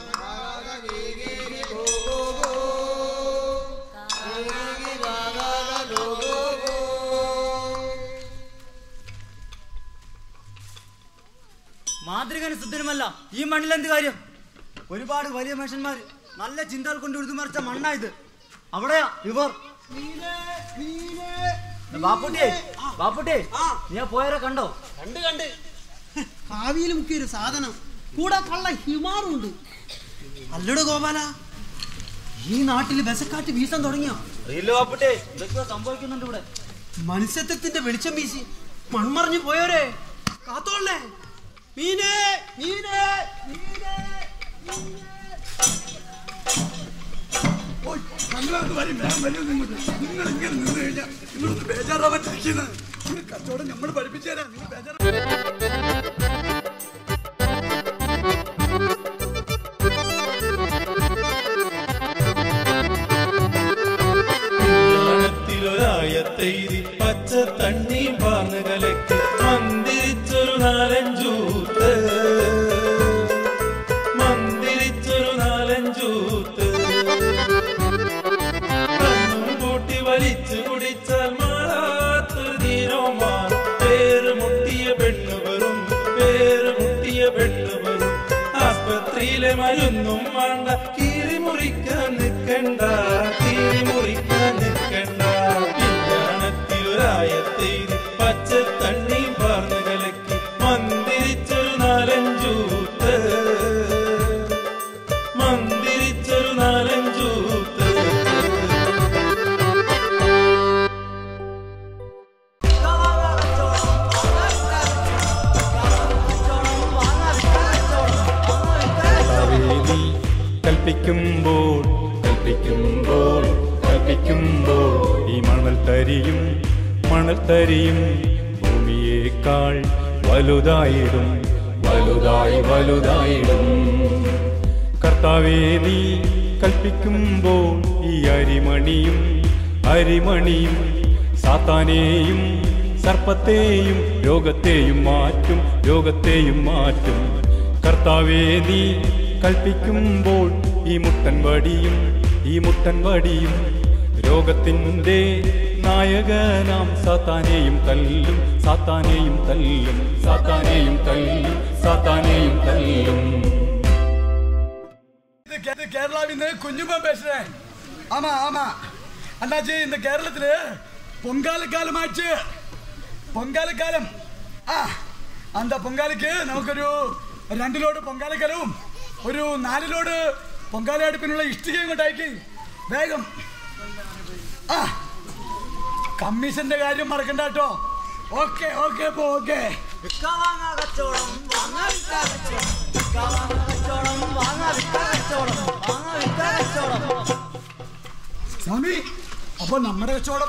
മാതൃകന് ശുദ്ധനുമല്ല ഈ മണ്ണിൽ എന്ത് കാര്യം ഒരുപാട് വലിയ മനുഷ്യന്മാർ നല്ല ചിന്തകൾ കൊണ്ട് ഉഴുതുമറിച്ച മണ്ണാ ഇത് അവിടെയാ ഇവർ ബാപ്പുട്ടിയെ ബാപ്പുട്ടിയെ നീ ആ പോയവരെ കണ്ടോ കണ്ട് കണ്ട് ഭാവിയിൽ മുക്കിയൊരു സാധനം കൂടെ കള്ള ഹിമാറുണ്ട് അല്ലടോ ഗോപാല ഈ നാട്ടിൽ വിസക്കാറ്റ് വീശാൻ തുടങ്ങിയോ അറിയില്ല ബാപ്പുട്ടിയെ ഇതൊക്കെ സംഭവിക്കുന്നുണ്ട് ഇവിടെ മനുഷ്യത്വത്തിന്റെ വെളിച്ചം വീശി മൺമറിഞ്ഞു പോയോരെ കാത്തോളേ മീനേ മീനേ ഓയ്, ഞങ്ങളത് വരും വേഗം വരും നിങ്ങോട്ട് നിങ്ങൾ ഇങ്ങനെ നിന്ന് കഴിഞ്ഞാൽ നിങ്ങളൊന്ന് ബേജാറാവാറ്റിരിക്കുന്നത് നിങ്ങൾ കച്ചവടം നമ്മൾ പഠിപ്പിച്ചു തരാം നിങ്ങൾ ബേജാറാ ത്തിലൊരായത്തെയ്തി പച്ച തണ്ണി പാർന്ന് കലക്കി മന്ദിരിച്ചൊരു നാലഞ്ചൂത്ത് മന്ദിരിച്ചൊരു നാലഞ്ചൂത്ത് കണ്ണും കൂട്ടി വലിച്ചു കുടിച്ചാൽ മാറാത്തൊരു തീരോമാർ പേര് മുട്ടിയ പെണ്ണു വെറും പേര് മുട്ടിയ പെണ്ണു വെറും ആസ്പത്രിയിലെ മരുന്നും വേണ്ട കീറി മുറിക്കാൻ നിൽക്കണ്ട കീറി മുറിക്കാൻ നിൽക്കണ്ട കല്യാണത്തിലൊരായത്തേരി പച്ച തണ്ണി പാർന്ന് കലക്കി മന്ദിരിച്ചൊരു നാലഞ്ചൂത്ത് മന്ദിരിച്ചൊരു നാലഞ്ചൂത്ത് കർത്താവേലി കൽപ്പിക്കുമ്പോൾ കൽപ്പിക്കുമ്പോൾ കൽപ്പിക്കുമ്പോൾ ഈ മണൽ തരിയും മണൽ തരിയും ഭൂമിയേക്കാൾ വലുതായിടും വലുതായി വലുതായിടും കർത്താവേ നീ കൽപ്പിക്കുമ്പോൾ ഈ അരിമണിയും അരിമണിയും സാത്താനെയും സർപ്പത്തെയും രോഗത്തെയും മാറ്റും രോഗത്തെയും മാറ്റും കർത്താവേ നീ കൽപ്പിക്കുമ്പോൾ ഈ മുട്ടൻ വടിയും ഈ മുട്ടൻ വടിയും രോഗത്തിൻ്റെ നായകനാം സാത്താനെയും തല്ലും സാത്താനെയും തല്ലും സാത്താനെയും തല്ലും സാത്താനെയും തല്ലും இது கே- இது கேரளாவின்னு குஞ்சுமா பேசுறேன் ஆமா ஆமா அண்ணாச்சி இந்த கேரளத்துல பொங்கால காலம் ஆச்சு പൊങ്കാല കാലം ആ അന്ത പൊങ്കാലയ്ക്ക് നമുക്കൊരു രണ്ട് ലോഡ് പൊങ്കാലക്കലവും ഒരു നാല് ലോഡ് പൊങ്കാല അടുപ്പിനുള്ള ഇഷ്ടികയും കൊണ്ടയക്കി വേഗം ആ കമ്മീഷന്റെ കാര്യം മറക്കണ്ട കേട്ടോ ഓക്കെ ഓക്കെ അപ്പൊ ഓക്കെ സ്വാമി അപ്പൊ നമ്മുടെ കച്ചവടം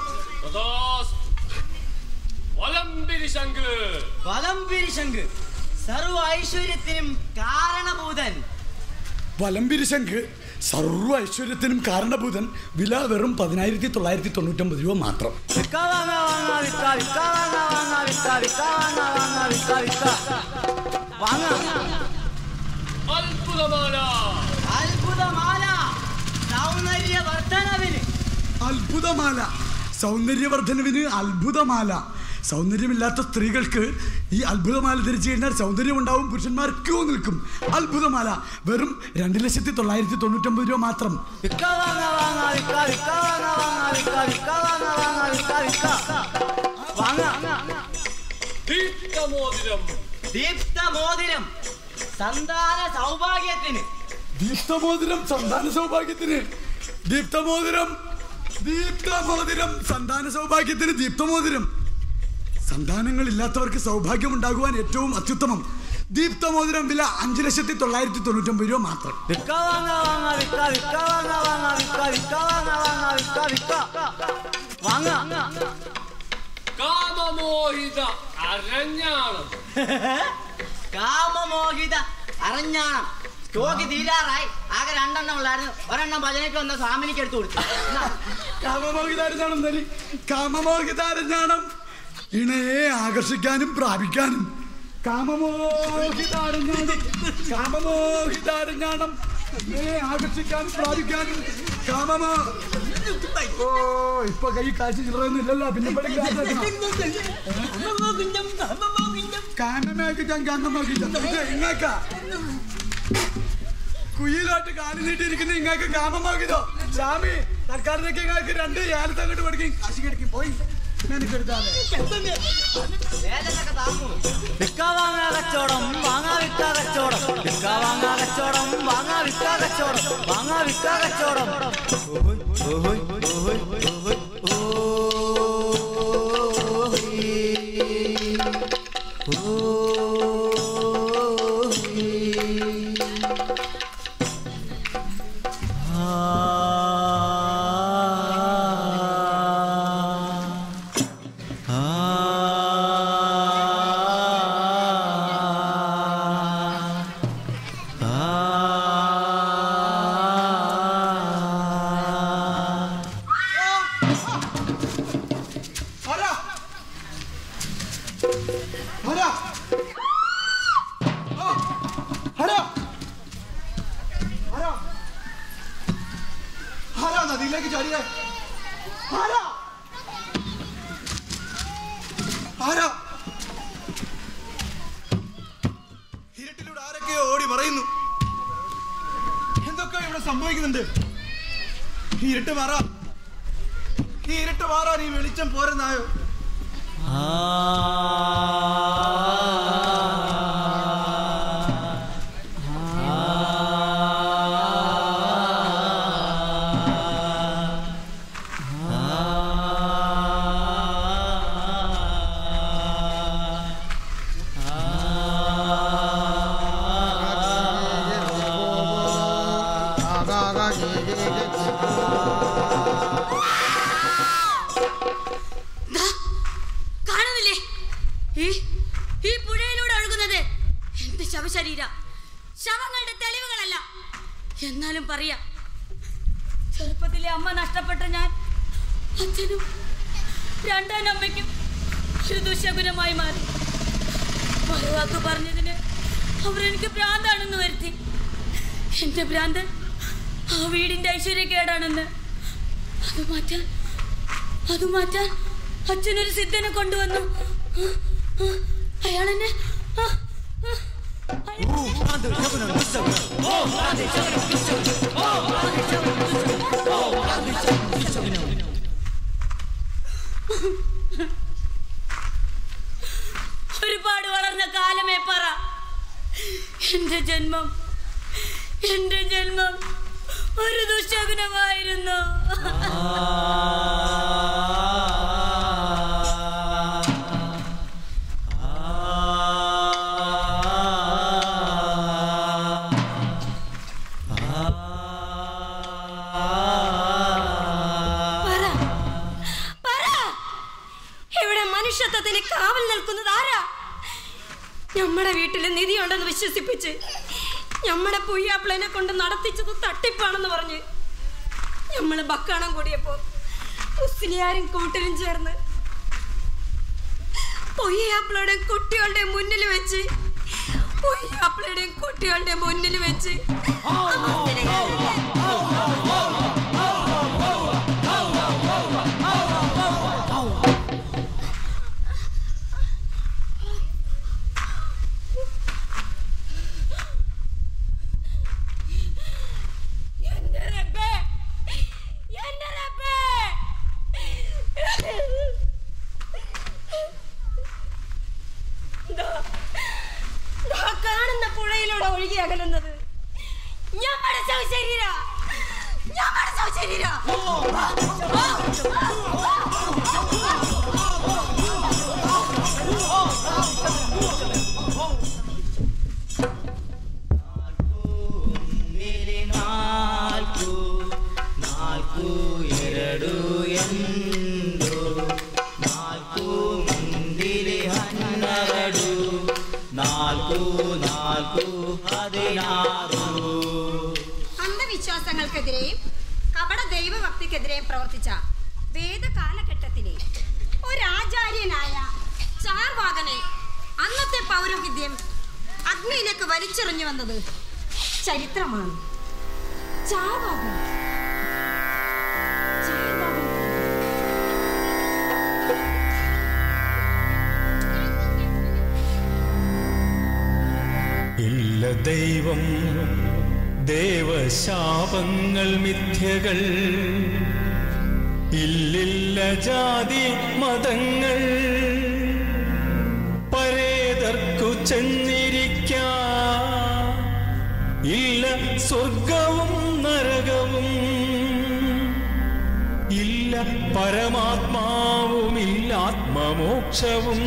വലംപിരിശങ്ക് വലംപിരിശങ്ക് സർവ ഐശ്വര്യത്തിനും കാരണഭൂതൻ വലംപിരിശങ്ക് സർവ്വ ഐശ്വര്യത്തിനും കാരണഭൂതൻ വില വെറും പതിനായിരത്തി തൊള്ളായിരത്തി തൊണ്ണൂറ്റൊമ്പത് രൂപ മാത്രം വിക്ക വാങ്ങ വാങ്ങ വിക്ക വിക്ക വാങ്ങ വാങ്ങ വിക്ക വിക്ക വാങ്ങ വാങ്ങ വിക്ക വിക്ക വാങ്ങ അത്ഭുതമാല അത്ഭുതമാല സൗന്ദര്യ വർധനവിന് അത്ഭുതമാല സൗന്ദര്യവർദ്ധനവിന് അത്ഭുതമാല സൗന്ദര്യമില്ലാത്ത സ്ത്രീകൾക്ക് ഈ അത്ഭുതമാല ധരിച്ചു കഴിഞ്ഞാൽ സൗന്ദര്യം ഉണ്ടാവും പുരുഷന്മാർ ക്യൂ നിൽക്കും അത്ഭുതമാല വെറും രണ്ട് ലക്ഷത്തി തൊള്ളായിരത്തി തൊണ്ണൂറ്റൊമ്പത് രൂപ മാത്രം വിക്ക വാങ്ങ വാങ്ങ വിക്ക വിക്ക വാങ്ങ വാങ്ങ വിക്ക വിക്ക വാങ്ങ വാങ്ങ വിക്ക വിക്ക വാങ്ങ ദീപ്തമോതിരം ദീപ്ത മോതിരം സന്താന സൗഭാഗ്യത്തിന് ദീപ്തമോതിരം സന്താന സൗഭാഗ്യത്തിന് ദീപ്തമോതിരം ദീപ്തമോതിരം സന്താന സൗഭാഗ്യത്തിന് ദീപ്തമോതിരം സന്താനങ്ങൾ ഇല്ലാത്തവർക്ക് സൗഭാഗ്യം ഉണ്ടാകുവാൻ ഏറ്റവും അത്യുത്തമം ദീപ്തമോതിരം വില അഞ്ചു ലക്ഷത്തി തൊള്ളായിരത്തി തൊണ്ണൂറ്റൊമ്പത് രൂപ മാത്രം വിക്ക വാങ്ങ വാങ്ങ വിക്ക വിക്ക വാങ്ങ വാങ്ങ വിക്ക വിക്ക വാങ്ങ വാങ്ങ വിക്ക വിക്ക വാങ്ങ കാമമോഹിത അരഞ്ഞാണം കാമമോഹിത അറിഞ്ഞാണം സ്റ്റോക്ക് തീരാറായി ആകെ രണ്ടെണ്ണം ഉള്ളായിരുന്നു ഒരെണ്ണം ഭജനയ്ക്ക് വന്ന സ്വാമിനിക്ക് എടുത്തു കൊടുത്തു കാമമോഹിതാരഞ്ഞാണം തരി കാമമോഹിതാരഞ്ഞാണം ഇണയെ ആകർഷിക്കാനും പ്രാപിക്കാനും കാമമോഹിതാരഞ്ഞാണം കാമമോഹിതാരഞ്ഞാണം ഇണയെ ആകർഷിക്കാനും പ്രാപിക്കാനും കാമമോ ഓ ഇപ്പൊ കൈ കാശ് ചില്ലറൊന്നും ഇല്ലല്ലോ പിന്നെ ഇവിടെ ഗ്ലാസ് വെക്കണം. കാമമോഹിതം കാമമോഹിതം ഇത് ഇങ്ങാക്ക കുയിലോട്ട് കാലി നീട്ടിയിരിക്കുന്ന ഇങ്ങാക്ക് കാമമോഹിതോ സ്വാമി തൽക്കാലത്തേക്ക് ഇങ്ങാക്ക് രണ്ട് ഏലത്ത് അങ്ങോട്ട് പഠിക്കും കാശി കിടക്കും പോയി മെനക്കെടുത്താതെ വിക്ക വാങ്ങ കച്ചവടം വാങ്ങാ വിക്ക കച്ചവടം വിക്ക വാങ്ങാ കച്ചവടം വാങ്ങാ വിക്ക കച്ചവടം വാങ്ങാ വിക്ക കച്ചവടം ഓഹോയ്, ഓഹോയ്, ഓഹോയ്, ഓഹോയ്, ഓഹോയ്. ആരാ? ആരാ? ആ, ആരാ? ആരാ? ആരാ നദിയിലേക്ക് ചാടിയേ ആരാ ആരാ ഇരുട്ടിലൂടെ ആരൊക്കെയോ ഓടി മറയുന്നു എന്തൊക്കെ ഇവിടെ സംഭവിക്കുന്നുണ്ട് ഈ ഇരുട്ട് മാറാ ഈ ഇരുട്ട് മാറാൻ ഈ വെളിച്ചം പോരെന്നായോ ദാ, കാണുന്നില്ലേ ഈ ഈ പുഴയിലൂടെ ഒഴുകുന്നത് എന്റെ ശവശരീര ശവങ്ങളുടെ തെളിവുകളല്ല എന്നാലും പറയാ ചെറുപ്പത്തിലെ അമ്മ നഷ്ടപ്പെട്ട ഞാൻ അച്ഛനും രണ്ടാം അമ്മയ്ക്കും ഒരു ദുശകുനമായി മാറി ഒരു വാക്ക് പറഞ്ഞതിന് അവരെനിക്ക് ഭ്രാന്താണെന്ന് വരുത്തി എന്റെ ഭ്രാന്ത് ആ വീടിന്റെ ഐശ്വര്യക്കേടാണെന്ന് അത് മാറ്റാൻ അത് മാറ്റാൻ അച്ഛനൊരു സിദ്ധനെ കൊണ്ടുവന്നു അയാൾ എന്നെ ആ, ആ, ഒരുപാട് വളർന്ന കാലമേ പറ എന്റെ ജന്മം എന്റെ ജന്മം ഒരു ദുശകുനമായിരുന്നു പറ പറ ഇവിടെ മനുഷ്യത്വത്തിന് കാവൽ നിൽക്കുന്നത് ആരാ നമ്മുടെ വീട്ടിൽ നിധിയുണ്ടെന്ന് വിശ്വസിപ്പിച്ച് നമ്മുടെ പുയ്യാപ്പിളനെ കൊണ്ട് നടത്തിച്ചത് തട്ടിപ്പാണെന്ന് പറഞ്ഞ് നമ്മള് ബക്കാണം കൂടിയപ്പോ മുസ്ലിയാരും കൂട്ടരും ചേർന്ന് പൊയ്യാപ്പിളയുടെ കുട്ടികളുടെ മുന്നിൽ വെച്ച് പൊയ്യാപ്പിളയുടെയും കുട്ടികളുടെ മുന്നിൽ വെച്ച് എന്റെ റബ്ബേ എന്റെ റബ്ബേ ദാ, ദാ കാണുന്ന പുഴയിലൂടെ ഒഴുകി അകലുന്നത് ഞങ്ങളുടെ ശവശരീര ഞങ്ങളുടെ ശവശരീര ನಾಲ್ಕು ನಾಲ್ಕು ಎರಡು ಎಂದು ನಾಲ್ಕು ಮುಂದಿರಿ ಹನ್ನೆರಡು നാൽക്കു നാൽക്കു പതിനാറു അന്ധവിശ്വാസങ്ങൾക്കെതിരെയും കപട ദൈവഭക്തിക്കെതിരെയും പ്രവർത്തിച്ച വേദകാലഘട്ടത്തിലെ ഒരാചാര്യനായ ചാർവാകനെ അന്നത്തെ പൗരോഹിത്യം അഗ്നിയിലേക്ക് വലിച്ചെറിഞ്ഞു വന്നത് ചരിത്രമാണ് ചാർവാകൻ ഇല്ല ദൈവം ദേവശാപങ്ങൾ മിഥ്യകൾ ഇല്ലില്ല ജാതി മതങ്ങൾ പരേതർക്കു ചെന്നിരിക്ക ഇല്ല സ്വർഗവും നരകവും ഇല്ല പരമാത്മാവുമില്ല ആത്മമോക്ഷവും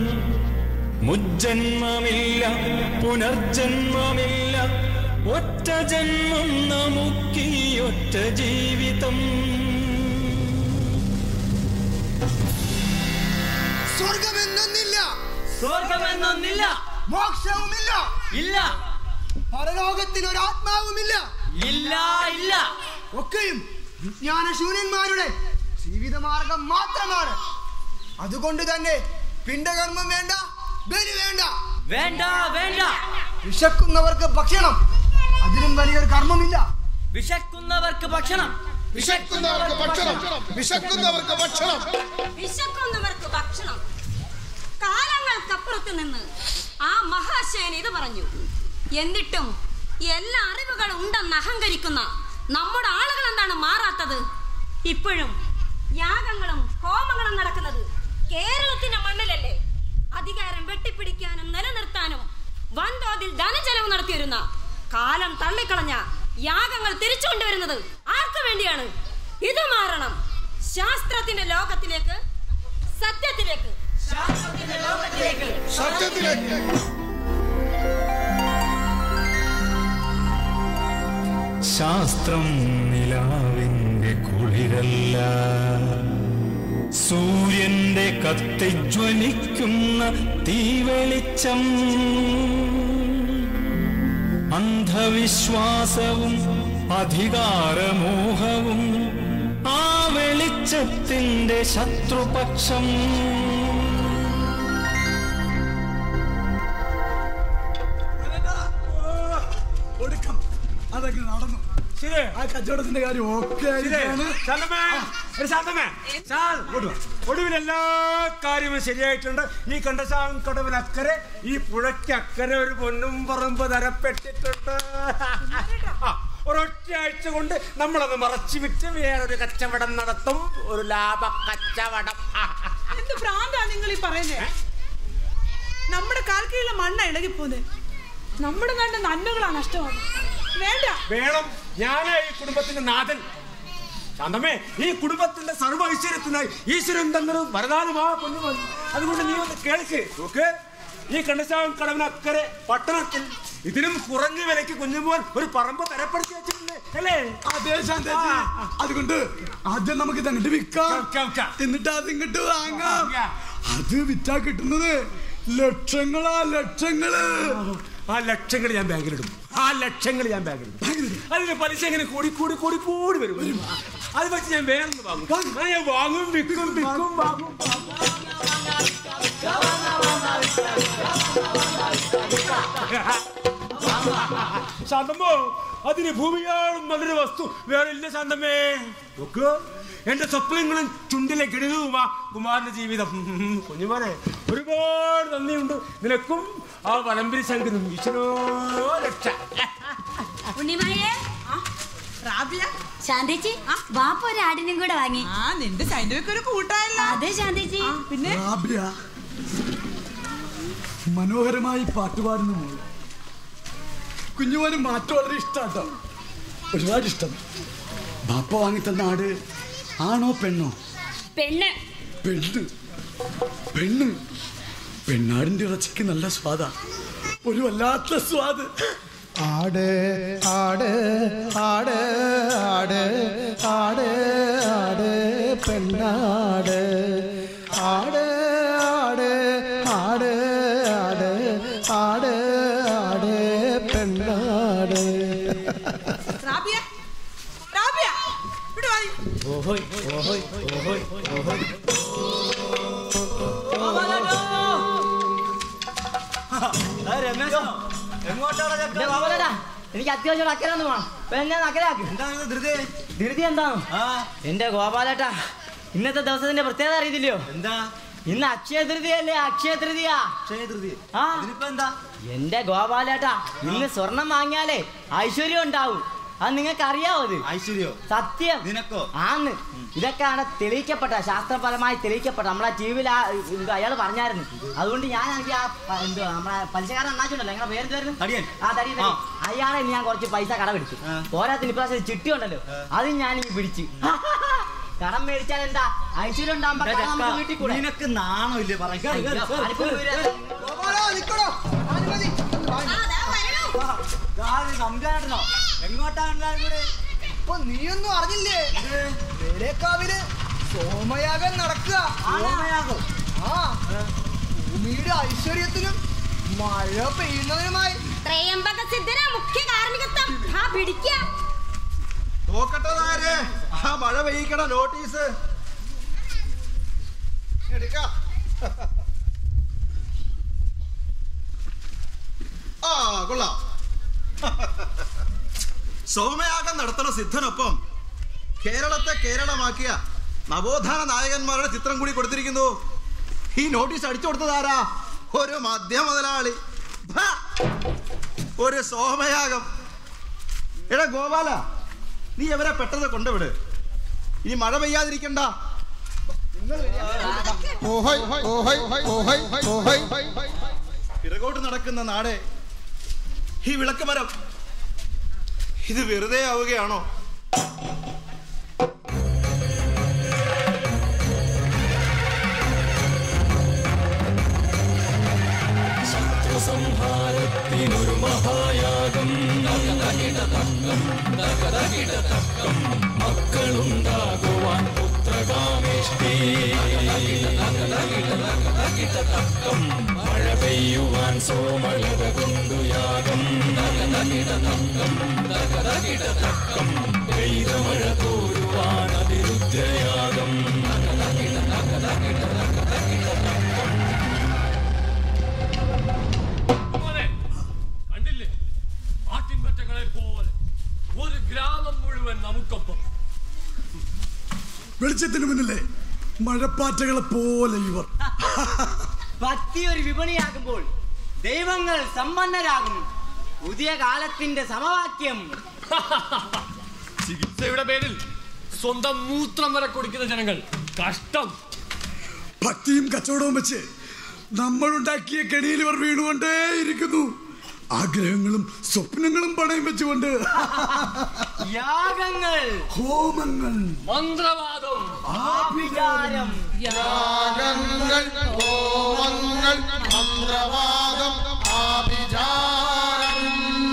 മുജ്ജന്മമില്ല പുനർജന്മമില്ല ഒറ്റ ജന്മം നമുക്കീ ഒറ്റ ജീവിതം സ്വർഗമെന്നൊന്നില്ല സ്വർഗമെന്നൊന്നില്ല മോക്ഷവുമില്ല ഇല്ല പരലോകത്തിൽ ഒരു ആത്മാവുമില്ല ഇല്ല ഇല്ല ഒക്കെയും വിജ്ഞാനശൂന്യന്മാരുടെ ജീവിതമാർഗം മാത്രമാണ് അതുകൊണ്ട് തന്നെ പിണ്ടകർമ്മം വേണ്ട ബലി വേണ്ട വേണ്ട വേണ്ട വിശക്കുന്നവർക്ക് ഭക്ഷണം അതിലും വലിയൊരു കർമ്മമില്ല വിശക്കുന്നവർക്ക് ഭക്ഷണം വിശക്കുന്നവർക്ക് ഭക്ഷണം വിശക്കുന്നവർക്ക് ഭക്ഷണം വിശക്കുന്നവർക്ക് ഭക്ഷണം കാലങ്ങൾക്കപ്പുറത്ത് നിന്ന് ആ മഹാശയൻ ഇത് പറഞ്ഞു എന്നിട്ടും എല്ലാ അറിവുകളും ഉണ്ടെന്ന് അഹങ്കരിക്കുന്ന നമ്മുടെ ആളുകൾ എന്താണ് മാറാത്തത് ഇപ്പോഴും യാഗങ്ങളും ഹോമങ്ങളും നടക്കുന്നത് കേരളത്തിന്റെ മണ്ണിലല്ലേ അധികാരം വെട്ടിപ്പിടിക്കാനും നിലനിർത്താനും വൻതോതിൽ ധനചെലവ് നടത്തിവരുന്ന കാലം തള്ളിക്കളഞ്ഞ യാഗങ്ങൾ തിരിച്ചു കൊണ്ടുവരുന്നത് ആർക്കു വേണ്ടിയാണ് ഇത് മാറണം ശാസ്ത്രത്തിന്റെ ലോകത്തിലേക്ക് സത്യത്തിലേക്ക് ശാസ്ത്രത്തിന്റെ ലോകത്തിലേക്ക് സത്യത്തിലേക്ക് ശാസ്ത്രം നിലാവിന്റെ കുളിരല്ല സൂര്യന്റെ കത്തിജ്വലിക്കുന്ന തീവെളിച്ചം അന്ധവിശ്വാസവും അധികാരമോഹവും ആ വെളിച്ചത്തിന്റെ ശത്രുപക്ഷം ഒടുക്കം അതൊക്കെ നടന്നു ശരി ആ കച്ചവടത്തിന്റെ കാര്യം ഓക്കെ ശരി. ആയിരിക്കാണ് ശാന്തമ്മേ, ഒരു ശാന്തമ്മേ. ശാ- ഇങ്ങോട്ട് വാ. ഒടുവിൽ എല്ലാ കാര്യവും ശരിയായിട്ടുണ്ട് ഈ കണ്ടശാങ്കടവിനക്കരെ ഈ പുഴയ്ക്കക്കരെ ഒരു പൊന്നും പറമ്പ് തരപ്പെട്ടിട്ടുണ്ട് ആ, ഒരൊറ്റ ആഴ്ച കൊണ്ട് നമ്മളത് മറച്ചു വിറ്റ് വേറൊരു കച്ചവടം നടത്തും ഒരു ലാഭ കച്ചവടം ആ, എന്ത് ഭ്രാന്താ നിങ്ങൾ ഈ പറയുന്നേ നമ്മുടെ കാൽക്കീഴിലെ മണ്ണ ഇളകിപ്പോന്നെ നമ്മുടെ കണ്ട നന്മകളാ നഷ്ടമാണ് വേണ്ട വേണം ഞാനാ ഈ കുടുംബത്തിന്റെ നാഥൻ ശാന്തമ്മേ ഈ കുടുംബത്തിന്റെ സർവ്വ ഐശ്വര്യത്തിനായി ഈശ്വരൻ തന്നൊരു വരദാനമാ കുഞ്ഞുമോൻ അതുകൊണ്ട് നീ ഒന്ന് കേൾക്ക് ഓക്കെ ഈ കണ്ടശാവൻ കടവിനക്കരെ പട്ടണത്തിൽ ഇതിനും കുറഞ്ഞ വിലയ്ക്ക് കുഞ്ഞുമോൻ ഒരു പറമ്പ് തരപ്പെടുത്തി വെച്ചിട്ടുണ്ട് അല്ലേ അതേ ശാന്തേച്ചി അതുകൊണ്ട് ആദ്യം നമുക്ക് തന്നിട്ട് വിൽക്കാം എന്നിട്ട് അത് ഇങ്ങോട്ട് വാങ്ങാം അത് വിറ്റാ കിട്ടുന്നത് ലക്ഷങ്ങളാ ലക്ഷങ്ങള് ആ ലക്ഷങ്ങൾ ഞാൻ ബാങ്കിലിടും ആ ലക്ഷങ്ങൾ ഞാൻ ബാങ്കിലിടും അതിന് പലിശ എങ്ങനെ കൂടി കൂടി കൂടി കൂടി വരും അത് വെച്ച് ഞാൻ വേറെ ഒന്ന് വാങ്ങും അത് ഞാൻ വാങ്ങും വിൽക്കും വിൽക്കും വാങ്ങും ശാന്തമ്മോ അതിന് ഭൂമിയോളം നല്ലൊരു വസ്തു വേറെ ഇല്ല ശാന്തമ്മേ നോക്ക് എന്റെ സ്വപ്നങ്ങളും ചുണ്ടിലെ ഗണിതവുമാ കുമാരന്റെ ജീവിതം കുഞ്ഞുമാനെ ഒരുപാട് നന്ദിയുണ്ട് നിനക്കും ആ വലംബരി ശങ്കനും ഈശ്വരോ രക്ഷ ഉണ്ണിമായേ റാബിയ ശാന്തേച്ചി വാപ്പ ഒരു ആടിനും കൂടെ വാങ്ങി ആ നിന്റെ സൈന്യക്ക് ഒരു കൂട്ടായല്ല അതെ ശാന്തേച്ചി പിന്നെ റാബിയ മനോഹരമായി പാട്ടുപാടുന്ന മോള് കുഞ്ഞുമോനും മാറ്റം വളരെ ഇഷ്ടാട്ടോ ഒരുപാട് ഇഷ്ടം ബാപ്പ വാങ്ങിത്തന്ന ആട് ആണോ പെണ്ണോ പെണ്ണ് പെണ്ണ് പെണ്ണ് പെണ്ണാടിന്റെ ഇറച്ചിക്ക് നല്ല സ്വാദാ ഒരു വല്ലാത്ത സ്വാദ് ആട് ആട് ആട് ആട് ആട് ആട് പെണ്ണാട് ആട് ആട് ആട് ആട് ആട് ആട് പെണ്ണാട് റാബിയ റാബിയ ഇവിടെ വാ നീ. ഓഹോയ് ഓഹോയ് ഓഹോയ് ഓഹോയ് ദേ ബാബുലേട്ടാ, എനിക്ക് അത്യാവശ്യം അക്കരന്ന് പോണം ഇപ്പൊ എന്നെ അക്കരാക്ക് ധൃതി എന്താണ് എന്റെ ഗോപാലേട്ടാ ഇന്നത്തെ ദിവസത്തിന്റെ പ്രത്യേകത അറിയത്തില്ലയോ എന്താ ഇന്ന് അക്ഷയ തൃതീയല്ലേ അക്ഷയ തൃതീയ അക്ഷയ തൃതീയ ആ എന്താ എന്റെ ഗോപാലേട്ടാ ഇന്ന് സ്വർണം വാങ്ങിയാലേ ഐശ്വര്യം ഉണ്ടാവും അത് നിങ്ങൾക്ക് അറിയാവോ അത് ഐശ്വര്യോ സത്യം നിനക്കോ ആന്ന് ഇതൊക്കെയാണ് തെളിയിക്കപ്പെട്ട ശാസ്ത്രപരമായി തെളിയിക്കപ്പെട്ട നമ്മളെ ടി വിയിൽ അയാൾ പറഞ്ഞായിരുന്നു അതുകൊണ്ട് ഞാനാണെങ്കിൽ ആ പ- എന്തുവാ നമ്മളെ പലിശക്കാരൻ അണ്ണാച്ചുണ്ടല്ലോ നിങ്ങളെ പേര് എന്തായിരുന്നു ആ തടി തടി അയാളെ ഇനി ഞാൻ കുറച്ച് പൈസ കട പിടിച്ചു പോരാത്തിന് ഇപ്രാവശ്യം ചിട്ടി ഉണ്ടല്ലോ അത് ഞാൻ ഈ പിടിച്ചു കടം മേടിച്ചാൽ എന്താ ഐശ്വര്യം ഉണ്ടാകുമ്പോ കടം നമുക്ക് വീട്ടിൽ കൂടെ നിനക്ക് നാണോ ഇല്ലേ സംഘാടനോ എങ്ങോട്ടാണ് കൂടെ അപ്പൊ നീയൊന്നും അറിഞ്ഞില്ലേ വേലേക്കാവില് സോമയാഗം നടക്കുക സോമയാഗം? ആ ഭൂമിയുടെ ഐശ്വര്യത്തിനും മഴ പെയ്യുന്നതിനുമായി ത്രയംബക സിദ്ധന മുഖ്യ കാർമ്മികത്വം ആ പിടിക്ക നോക്കട്ടതാര് ആ മഴ പെയ്യിക്കണ നോട്ടീസ് എടുക്ക ആ കൊള്ളാം സോമയാഗം നടത്തണ സിദ്ധനൊപ്പം കേരളത്തെ കേരളമാക്കിയ നവോത്ഥാന നായകന്മാരുടെ ചിത്രം കൂടി കൊടുത്തിരിക്കുന്നു ഈ നോട്ടീസ് അടിച്ചു കൊടുത്തതാരാ ഒരു മധ്യ മുതലാളി ഭ! ഒരു സോമയാഗം എടാ ഗോപാല നീ എവരെ പെട്ടെന്ന് കൊണ്ടുവിട് ഇനി മഴ പെയ്യാതിരിക്കണ്ട ഓഹോയ് ഓഹോയ് ഓഹോയ് ഓഹോയ് പിറകോട്ട് നടക്കുന്ന നാടെ ഈ വിളക്കുമരം ഇത് വെറുതെ ആവുകയാണോ സംഹാരത്തിനൊരു മഹായാഗം മക്കളുണ്ടാകുവാൻ പുത്രകാമേഷ്ടി മഴ പെയ്യുവാൻ സോമളത കൊണ്ടു യാഗം പെയ്ത മഴ തോരുവാൻ അതിരുദ്രയാഗം മോനെ, കണ്ടില്ലേ ആട്ടിൻപറ്റങ്ങളെ പോലെ ഒരു ഗ്രാമം മുഴുവൻ നമുക്കൊപ്പം വെളിച്ചത്തിന് മുന്നിലെ മഴപ്പാറ്റകളെ പോലെ ഇവർ ഭക്തി ഒരു വിപണിയാകുമ്പോൾ ദൈവങ്ങൾ സമ്പന്നരാകും പുതിയ കാലത്തിന്റെ സമവാക്യം ചികിത്സയുടെ പേരിൽ സ്വന്തം മൂത്രം വരെ കുടിക്കുന്ന ജനങ്ങൾ കഷ്ടം ഭക്തിയും കച്ചവടവും വെച്ച് നമ്മളുണ്ടാക്കിയ കെണിയിൽ ഇവർ വീണുകൊണ്ടേയിരിക്കുന്നു ആഗ്രഹങ്ങളും സ്വപ്നങ്ങളും പണയം വെച്ചുകൊണ്ട് യാഗങ്ങൾ ഹോമങ്ങൾ മന്ത്രവാദം ആഭിചാരം യാഗങ്ങൾ ഹോമങ്ങൾ മന്ത്രവാദം ആഭിചാരം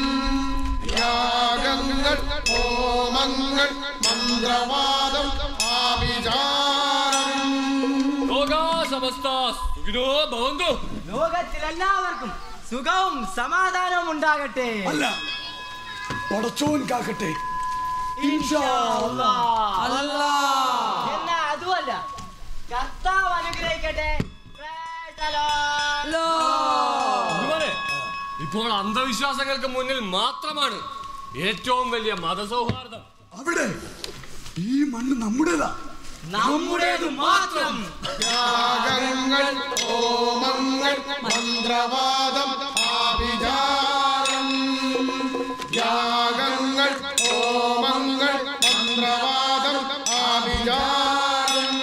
യാഗങ്ങൾ ഹോമങ്ങൾ മന്ത്രവാദം ആഭിചാരം ലോകാ സമസ്ത സുഖിനോ ഭവന്തു ലോകത്തിൽ എല്ലാവർക്കും സുഖവും സമാധാനവും ഉണ്ടാകട്ടെ അല്ല പടച്ചോൻ കാക്കട്ടെ ഇൻഷാ അല്ലാ. എന്നാ അതുമല്ല കർത്താവ് അനുഗ്രഹിക്കട്ടെ Praise the Lord. ഇതുപോലെ ഇപ്പോൾ അന്ധവിശ്വാസങ്ങൾക്ക് മുന്നിൽ മാത്രമാണ് ഏറ്റവും വലിയ മതസൗഹാർദ്ദം അവിടെ ഈ മണ്ണ് നമ്മുടേതാ നമ്മുടേത് മാത്രം യാഗങ്ങൾ ഹോമങ്ങൾ മന്ത്രവാദം ആഭിചാരം യാഗങ്ങൾ ഹോമങ്ങൾ മന്ത്രവാദം ആഭിചാരം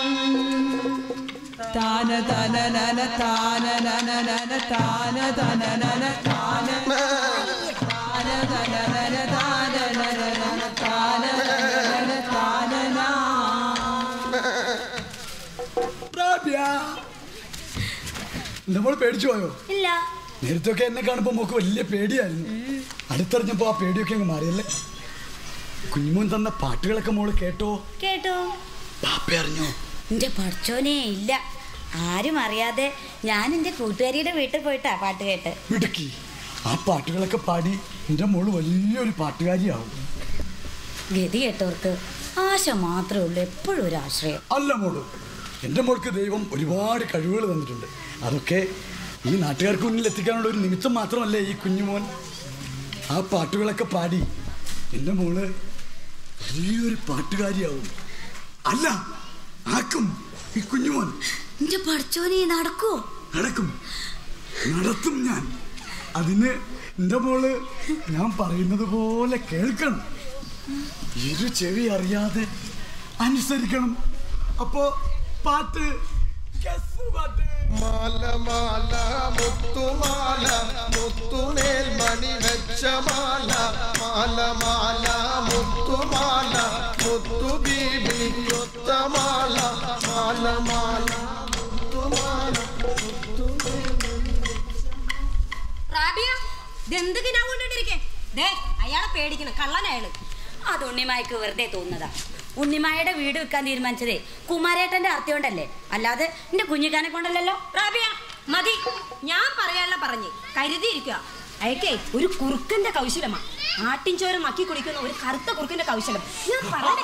താന തന നന താന നന നന താന തന നന താന താന നമ്മൾ പേടിച്ചു പോയോ ഇല്ല നേരത്തൊക്കെ എന്നെ കാണുമ്പോ മോക്ക് വലിയ പേടിയായിരുന്നു അടുത്തറിഞ്ഞപ്പോ ആ പേടിയൊക്കെ അങ്ങ് മാറിയല്ലേ കുഞ്ഞുമോൻ തന്ന പാട്ടുകളൊക്കെ മോള് കേട്ടോ കേട്ടോ പാപ്പ അറിഞ്ഞോ എന്റെ പഠിച്ചോനെ ഇല്ല ആരും അറിയാതെ ഞാൻ എന്റെ കൂട്ടുകാരിയുടെ വീട്ടിൽ പോയിട്ടാ പാട്ട് കേട്ട് മിടുക്കി ആ പാട്ടുകളൊക്കെ പാടി എന്റെ മോള് വലിയൊരു പാട്ടുകാരിയാവും ഗതി കേട്ടവർക്ക് ആശ മാത്രമേ ഉള്ളൂ എപ്പോഴും ഒരു ആശ്രയം അല്ല മോള് എൻ്റെ മോൾക്ക് ദൈവം ഒരുപാട് കഴിവുകൾ തന്നിട്ടുണ്ട് അതൊക്കെ ഈ നാട്ടുകാർക്ക് മുന്നിൽ എത്തിക്കാനുള്ള ഒരു നിമിത്തം മാത്രമല്ലേ ഈ കുഞ്ഞുമോൻ ആ പാട്ടുകളൊക്കെ പാടി എൻ്റെ മോള് വലിയൊരു പാട്ടുകാരിയാവും അല്ല ആക്കും ഈ കുഞ്ഞുമോൻ എന്റെ പഠിച്ചോനെ നടക്കുവോ നടക്കും നടത്തും ഞാൻ അതിന് എൻ്റെ മോള് ഞാൻ പറയുന്നത് പോലെ കേൾക്കണം ഇരു ചെവി അറിയാതെ അനുസരിക്കണം അപ്പോ പാട്ട് ഗസ് പാട്ട് മാല മാല മുത്തുമാല മുത്തുമേൽ മണി വെച്ച മാല മാല മാല മുത്തുമാല മുത്തു ബീബിയൊത്ത മാല മാല മാല മുത്തുമാല റാബിയ ഇതെന്തൊക്കെയാ കൊണ്ടിട്ടിരിക്കേ ദേ അയാളെ പേടിക്കണം കള്ളനയാള് അത് ഉണ്ണിമായ്ക്ക് വെറുതെ തോന്നുന്നതാ ഉണ്ണിമായുടെ വീട് വെക്കാൻ തീരുമാനിച്ചതേ കുമാരേട്ടന്റെ അർത്ഥം കൊണ്ടല്ലേ അല്ലാതെ എന്റെ കുഞ്ഞിക്കാനെ കൊണ്ടല്ലല്ലോ റാബിയ മതി ഞാൻ പറയാനുള്ള പറഞ്ഞ് കരുതിയിരിക്കുക അയക്കേ ഒരു കുറുക്കന്റെ കൗശലമാ ആട്ടിൻ ചോര മക്കി കുടിക്കുന്ന ഒരു കറുത്ത കുറുക്കന്റെ കൗശലം ഞാൻ പറഞ്ഞ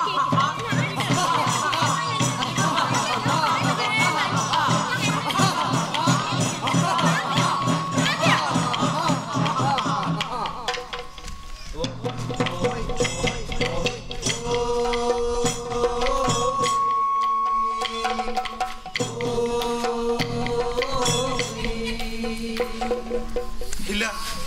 ഇല്ല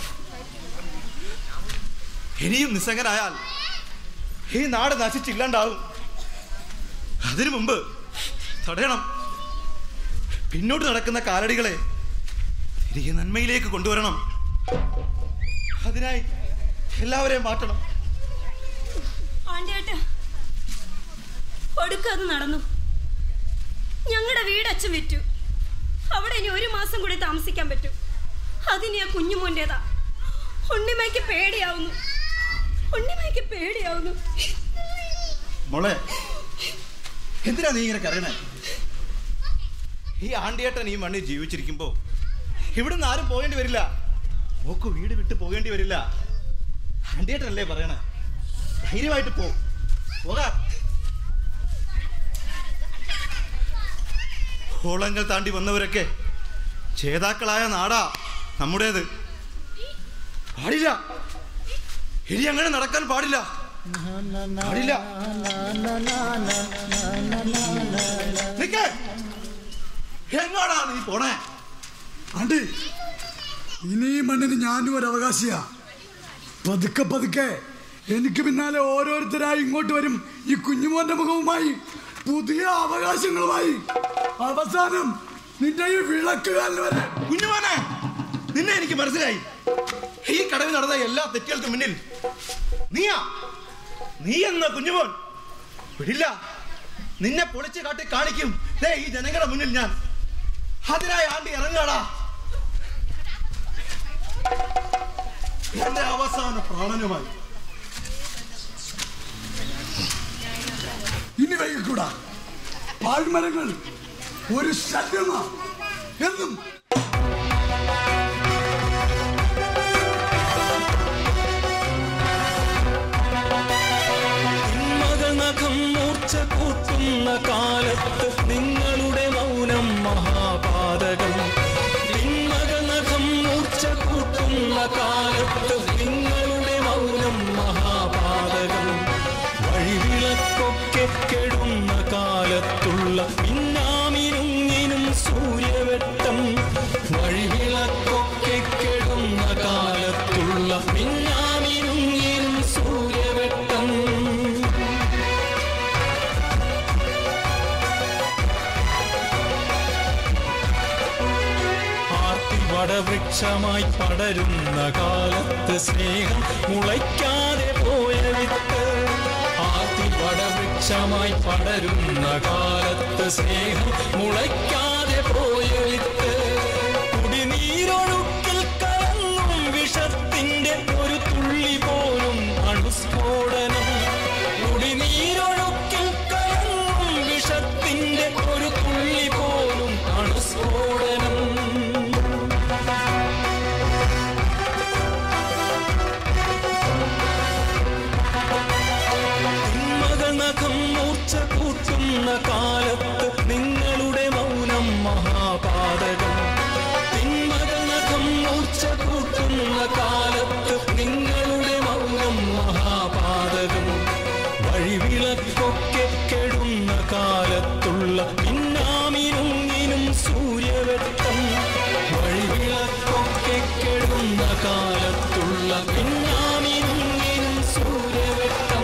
ഇനിയും നിസ്സംഗനായാൽ ഈ നാട് നശിച്ചില്ലാണ്ടാവും അതിനു മുമ്പ് തടയണം പിന്നോട്ട് നടക്കുന്ന കാലടികളെ തിരികെ നന്മയിലേക്ക് കൊണ്ടുവരണം അതിനായി എല്ലാവരെയും മാറ്റണം ആണ്ടിയേട്ട ഒടുക്കത് നടന്നു ഞങ്ങളുടെ വീട് അച്ഛൻ വിറ്റു അവിടെ ഇനി ഒരു മാസം കൂടി താമസിക്കാൻ പറ്റും അതിനി ആ കുഞ്ഞുമോൻ്റെതാ ഉണ്ണിമയ്ക്ക് പേടിയാവുന്നു ഉണ്ണിമയ്ക്ക് പേടിയാവുന്നു മോളെ എന്തിനാ നീ ഇങ്ങനെ കരയണേ ഈ ആണ്ടിയേട്ടൻ ഈ മണ്ണിൽ ജീവിച്ചിരിക്കുമ്പോ ഇവിടുന്ന് ആരും പോകേണ്ടി വരില്ല മോക്ക് വീട് വിട്ട് പോകേണ്ടി വരില്ല ആണ്ടിയേട്ടനല്ലേ പറയണേ ധൈര്യമായിട്ട് പോ പോകാ ഓളങ്ങൾ താണ്ടി വന്നവരൊക്കെ ചേതാക്കളായ നാടാ നമ്മുടേത് പാടില്ല ഇനി അങ്ങനെ നടക്കാൻ പാടില്ല പാടില്ല നിക്ക്. എങ്ങോടാ നീ പോണേ ആണ്ടി ഇനി ഈ മണ്ണിന് ഞാനും ഒരു അവകാശിയാ പതുക്കെ പതുക്കെ എനിക്ക് പിന്നാലെ ഓരോരുത്തരായി ഇങ്ങോട്ട് വരും ഈ കുഞ്ഞുമോന്റെ മുഖവുമായി പുതിയ അവകാശങ്ങളുമായി അവസാനം നിന്റെ ഈ വിളക്കുകാലിന് വരെ കുഞ്ഞുമോനെ നിന്നെ എനിക്ക് മനസ്സിലായി ഈ കടവിൽ നടന്ന എല്ലാ തെറ്റുകൾക്കും മുന്നിൽ നീയാ നീ എന്ന കുഞ്ഞുമോൻ വിടില്ല നിന്നെ പൊളിച്ച് കാട്ടി കാണിക്കും ദേ ഈ ജനങ്ങളുടെ മുന്നിൽ ഞാൻ അതിനായി ആണ്ടി ഇറങ്ങാടാ എന്റെ അവസാന പ്രാണനുമായി ഇനി വൈകിക്കൂടാ പാഴ്മരങ്ങൾ ഒരു ശല്യമാ എന്നും മകനഖം മൂർച്ച കൂട്ടുന്ന കാലത്ത് നിങ്ങളുടെ മൗനം മഹാപാതകം നിന്മകനഖം മൂർച്ച കൂട്ടുന്ന കാലത്ത് നിങ്ങളുടെ മൗനം മഹാപാതകം വഴിവിളക്കൊക്കെ കെടുന്ന കാലത്തുള്ള മിന്നാമിനുങ്ങിനും സൂര്യവെട്ടം വഴിവിളക്കൊക്കെ കെടുന്ന കാലത്തുള്ള മിന്നാമിനുങ്ങിനും സൂര്യവെട്ടം ആർത്തി വടവൃക്ഷ വൃക്ഷമായി പടരുന്ന കാലത്ത് സ്നേഹം മുളയ്ക്കാതെ പോയ വിത്ത് ആർത്തി വടവൃക്ഷമായി പടരുന്ന കാലത്ത് സ്നേഹം മുളയ്ക്കാതെ പോയ വിത്ത് കുടിനീരൊഴുക്കിൽ കലങ്ങും വിഷത്തിന്റെ ഒരു തുള്ളി പോലും അണുസ്ഫോടനം കുടിനീരൊഴുക്കിൽ കലങ്ങും വിഷത്തിന്റെ ഒരു തുള്ളി പോലും അണുസ്ഫോടനം തിന്മകനഖം മൂർച്ച കൂട്ടുന്ന കാലത്ത് നിങ്ങളുടെ മൗനം മഹാപാതകം തിന്മകനഖം മൂർച്ച കൂട്ടുന്ന കാലത്ത് നിങ്ങളുടെ മൗനം മഹാപാതകം വഴിവിളക്കൊക്കെ കെടുന്ന കാലത്തുള്ള പിന്നാമിനുങ്ങിനും സൂര്യവെട്ടം വഴിവിളക്കൊക്കെ കെടുന്ന കാലത്തുള്ള പിന്നാമിനുങ്ങിനും സൂര്യവെട്ടം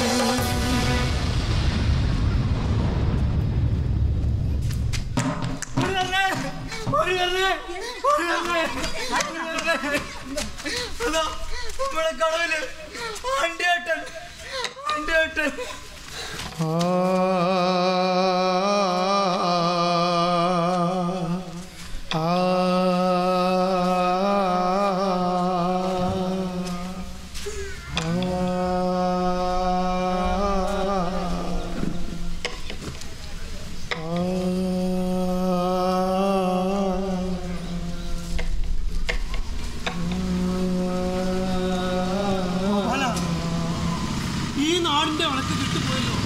അതാ നമ്മുടെ കടവില് ആണ്ടിയേട്ടൻ ആണ്ടിയേട്ടൻ ഈ നാടിന്റെ വഴക്ക് കിട്ടുപോയല്ലോ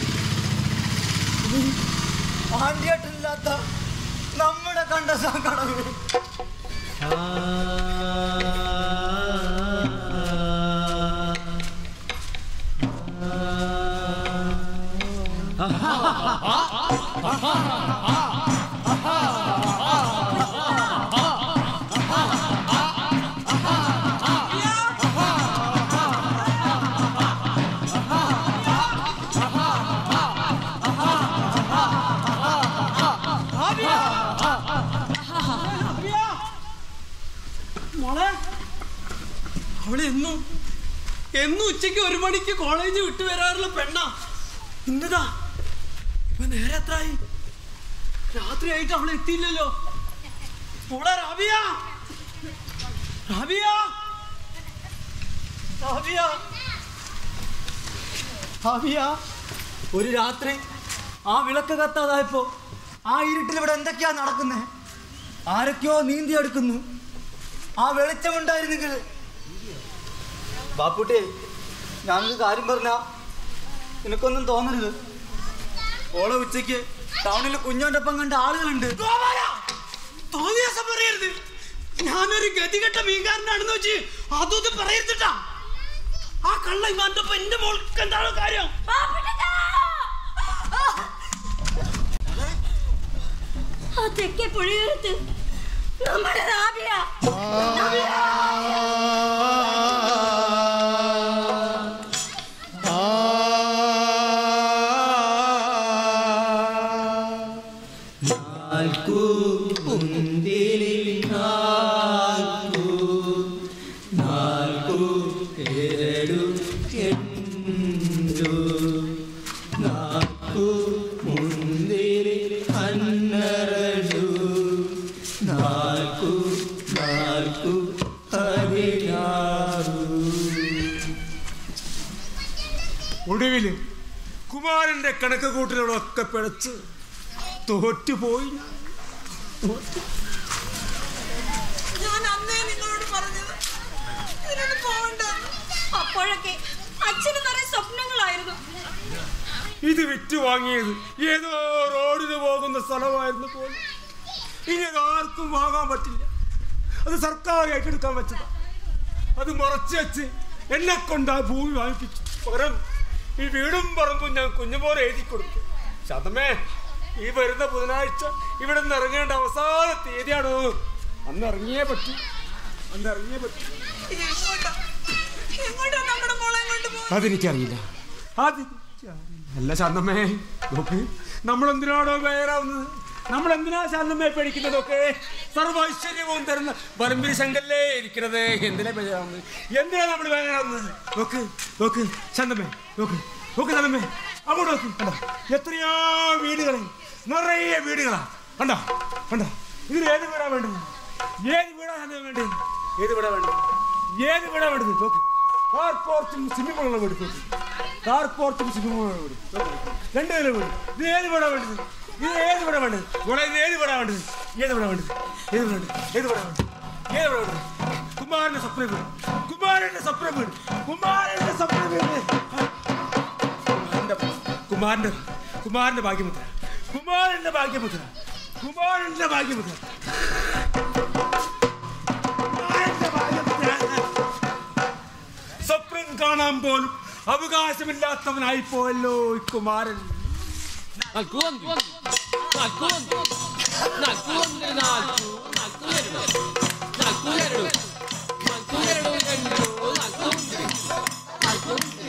ആണ്ടിയേട്ടനില്ലാത്ത നമ്മുടെ കണ്ടസാ കടവ് മോളെ അവള് എന്നും എന്നും ഉച്ചയ്ക്ക് ഒരു മണിക്ക് കോളേജ് വിട്ടു വരാറുള്ള പെണ്ണാ ഇന്നതാ ഇപ്പൊ നേരെ എത്രയായി രാത്രിയായിട്ട് അവൾ എത്തിയില്ലല്ലോ മോളെ റാബിയ റാബിയ റാബിയ റാബിയ ഒരു രാത്രി ആ വിളക്ക് കത്താതായപ്പോ ആ ഇരുട്ടിൽ ഇവിടെ എന്തൊക്കെയാ നടക്കുന്നേ ആരൊക്കെയോ നീന്തി എടുക്കുന്നു ആ വെളിച്ചമുണ്ടായിരുന്നെങ്കിൽ ബാപ്പുട്ടി ഞാനൊരു കാര്യം പറഞ്ഞ നിനക്കൊന്നും തോന്നരുത് ഓളെ ഉച്ചയ്ക്ക് ടൗണിൽ കുഞ്ഞോന്റെ ഒപ്പം കണ്ട ആളുകളുണ്ട് തോന്നിയ പറയരുത് ഞാനൊരു ഗതികെട്ട മീൻകാരനാണെന്ന് വെച്ച് അതൊന്നും പറയരുതിട്ടാ ആ കള്ള ഇമാന്റെ ഒപ്പം എന്റെ മോൾക്ക് എന്താണ് കാര്യം ആ തെക്കേ പുഴയോരത്ത് നമ്മുടെ റാബിയ നാൽക്കു പുന്തിരിൽ നാൽക്കു നാൽക്കു ഏഴു എട്ടു നാൽക്കു മുന്തിരി ಹನ್ನೆರಡು ನಾಲ್ಕು ನಾಲ್ಕು ಹದಿನಾರು ഒടുവില് കുമാരന്റെ കണക്ക് കൂട്ടലുകളൊക്കെ പിഴച്ച് തോറ്റുപോയി ഞാൻ. തോറ്റു. ഞാൻ അന്നേ നിങ്ങളോട് പറഞ്ഞത് ഇതിനൊന്നും പോവണ്ട അപ്പോഴൊക്കെ അച്ഛന് നിറയെ സ്വപ്നങ്ങളായിരുന്നു ഇത് വിറ്റ് വാങ്ങിയത് ഏതോ റോഡിന് പോകുന്ന സ്ഥലമായിരുന്നു പോലും ഇനി അത് ആർക്കും വാങ്ങാൻ പറ്റില്ല അത് സർക്കാർ ഏറ്റെടുക്കാൻ വെച്ചതാ അത് മറച്ചു വെച്ച് എന്നെ കൊണ്ട് ആ ഭൂമി വാങ്ങിപ്പിച്ചു പകരം ഈ വീടും പറമ്പും ഞാൻ കുഞ്ഞുപോലെ എഴുതി കൊടുത്തു ശതമേ ഈ വരുന്ന ബുധനാഴ്ച ഇവിടെ നിന്ന് ഇറങ്ങേണ്ട അവസാന തീയതിയാണ് അന്ന് ഇറങ്ങിയേ പറ്റൂ അന്ന് ഇറങ്ങിയേ പറ്റൂ ഇത് എങ്ങോട്ടാ എങ്ങോട്ടാ നമ്മുടെ മോളെ കൊണ്ട് പോകുന്നത് അതെനിക്കറിയില്ല അത് അല്ല ശാന്തമ്മേ നോക്ക് നമ്മളെന്തിനാണോ പേരാവുന്നത് നമ്മൾ എന്തിനാ ശാന്തമ്മയെ പേടിക്കുന്നതൊക്കെ സർവൈശ്വര്യവും തരുന്ന വരമ്പിരി ശങ്കല്ലേ ഇരിക്കണത് എന്തിനാ പേരാവുന്നത് എന്തിനാ നമ്മൾ വേണമെന്ന് നോക്ക് നോക്ക് ശാന്തമ്മേ നോക്ക് നോക്ക് ശാന്തമ്മേ അങ്ങോട്ട് നോക്ക് കണ്ടോ എത്രയോ വീടുകളെ നിറയെ വീടുകളാ കണ്ടോ കണ്ടോ ഇതിൽ ഏത് വീടാ വേണ്ടത് ഏത് വീടാ ശാന്തമ്മ വേണ്ടത് ഏത് വീടാ വേണ്ടത് ഏത് വീടാ വേണ്ടത് നോക്ക് കാർ പോർച്ചും സ്വിമ്മിംഗ് പൂളുള്ള വീട് നോക്ക് കാർ പോർച്ചും സ്വിമ്മിംഗ് പൂളുള്ള വീട് നോക്ക്. രണ്ട് നില വീട് ഇത് ഏത് വീടാ വേണ്ടത് ഇത് ഏത് വീടാ വേണ്ടത് മോളെ ഇത് ഏത് വീടാ വേണ്ടത് ഏത് വീടാ വേണ്ടത് ഏത് വീടാ വേണ്ടത് ഏത് വീടാ വേണ്ടത് ഏത് വീടാ വേണ്ടത് കുമാരന്റെ സ്വപ്ന വീട് കുമാരന്റെ സ്വപ്ന വീട് കുമാരന്റെ സ്വപ്ന വീട് കുമാരന്റെ കുമാരന്റെ കുമാരന്റെ ഭാഗ്യമുദ്ര കുമാരന്റെ ഭാഗ്യമുദ്ര കുമാരന്റെ ഭാഗ്യമുദ്ര കുമാരന്റെ ഭാഗ്യമുദ്ര സ്വപ്നം കാണാൻ പോലും അവകാശമില്ലാത്തവനായി പോയല്ലോ ഈ കുമാരൻ నాకుంది నాకుంది నాకుంది నాలుగు నాకు ಎರಡು నాకు ಎರಡು నాకు ಎರಡು రెండు నాకుంది నాకుంది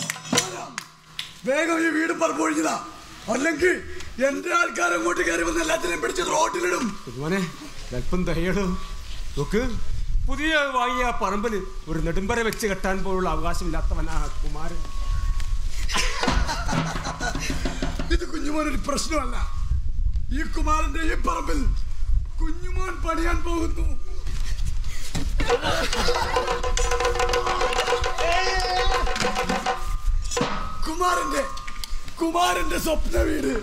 വേഗം ഈ വീട് പറപ്പൊഴിഞ്ഞതാ അല്ലെങ്കിൽ എന്റെ ആൾക്കാർ അങ്ങോട്ട് കയറി വന്ന് എല്ലാത്തിനെയും പിടിച്ച് റോട്ടിലിടും മോനെ അല്പം ദയടോ നോക്ക് പുതിയ വാങ്ങിയ ആ പറമ്പിൽ ഒരു നെടുമ്പര വെച്ച് കെട്ടാൻ പോലുള്ള അവകാശമില്ലാത്തവനാ കുമാരൻ ഇത് കുഞ്ഞുമോൻ ഒരു പ്രശ്നമല്ല ഈ കുമാരന്റെ ഈ പറമ്പിൽ കുഞ്ഞുമോൻ പണിയാൻ പോകുന്നു കുമാരന്റെ കുമാരന്റെ സ്വപ്ന വീട്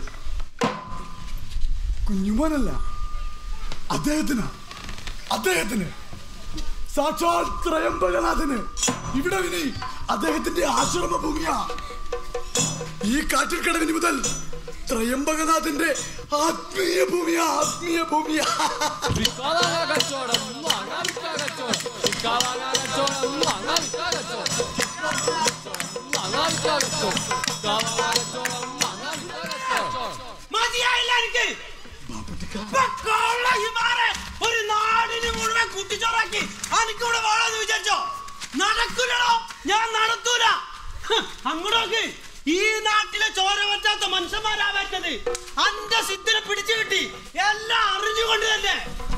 കുഞ്ഞുമോനല്ല അദ്ദേഹത്തിന് അദ്ദേഹത്തിന് സാക്ഷാൽ ത്രയംബകനാഥന് ഇവിടെ വിനി അദ്ദേഹത്തിന്റെ ആശ്രമ ഭൂമിയാ ഈ കാറ്റിൽ കടവിന് മുതൽ ത്രയംബകനാഥന്റെ ആത്മീയ ഭൂമിയാ ആത്മീയ ഭൂമിയാ వికాలాగా కచ్చోడం వాగా వికా కచ్చోడం వికాలాగా కచ్చోడం వాగా వికా కచ్చోడం వాగా వికా కచ్చోడం వికాలాగా కచ్చోడం వాగా వికా కచ్చోడం മതിയായില്ല എനിക്ക് പൊക്കോള ഹിമാരെ ഒരു നാടിന് മുഴുവൻ കുട്ടിച്ചോറാക്കി എനിക്കിവിടെ വേണമെന്ന് വിചാരിച്ചോ നടക്കൂലടോ ഞാൻ നടത്തൂല ഹ്, അങ്ങോട്ടോക്ക് ഈ നാട്ടിലെ ചോര പറ്റാത്ത മനുഷ്യന്മാരാ പറ്റത് അന്റെ സിദ്ധിനെ പിടിച്ചു കിട്ടി എല്ലാം അറിഞ്ഞുകൊണ്ട് തന്നെ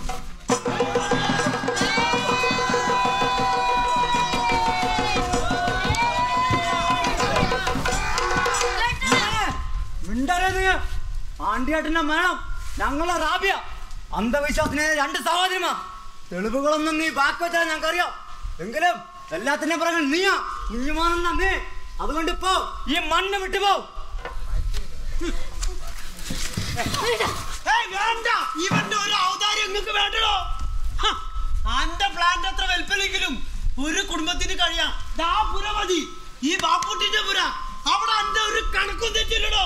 മിണ്ടരുത് ആണ്ടിയേട്ടന്റെ മേളം ഞങ്ങളെ റാബിയ അന്ധവിശ്വാസത്തിനെ രണ്ട് സഹോദരിമാർ തെളിവുകളൊന്നും നീ ബാക്കി വെച്ചാൽ ഞങ്ങൾക്കറിയാം എങ്കിലും എല്ലാത്തിനും പറഞ്ഞ നീയാ കുഞ്ഞുമാനെന്ന നീ അതുകൊണ്ട് ഇപ്പോ ഈ മണ്ണ് വിട്ടുപോ ഏയ് വേണ്ട ഇവന്റെ ഒരു ഔദാര്യം നിങ്ങൾക്ക് വേണ്ടടോ ഹ, അന്റെ പ്ലാന്റ് അത്ര വലുപ്പമെങ്കിലും ഒരു കുടുംബത്തിന് കഴിയാം ദാ പുര മതി ഈ ബാപ്പുട്ടിന്റെ പുര അവിടെ അന്റെ ഒരു കണക്കും തെറ്റില്ലടോ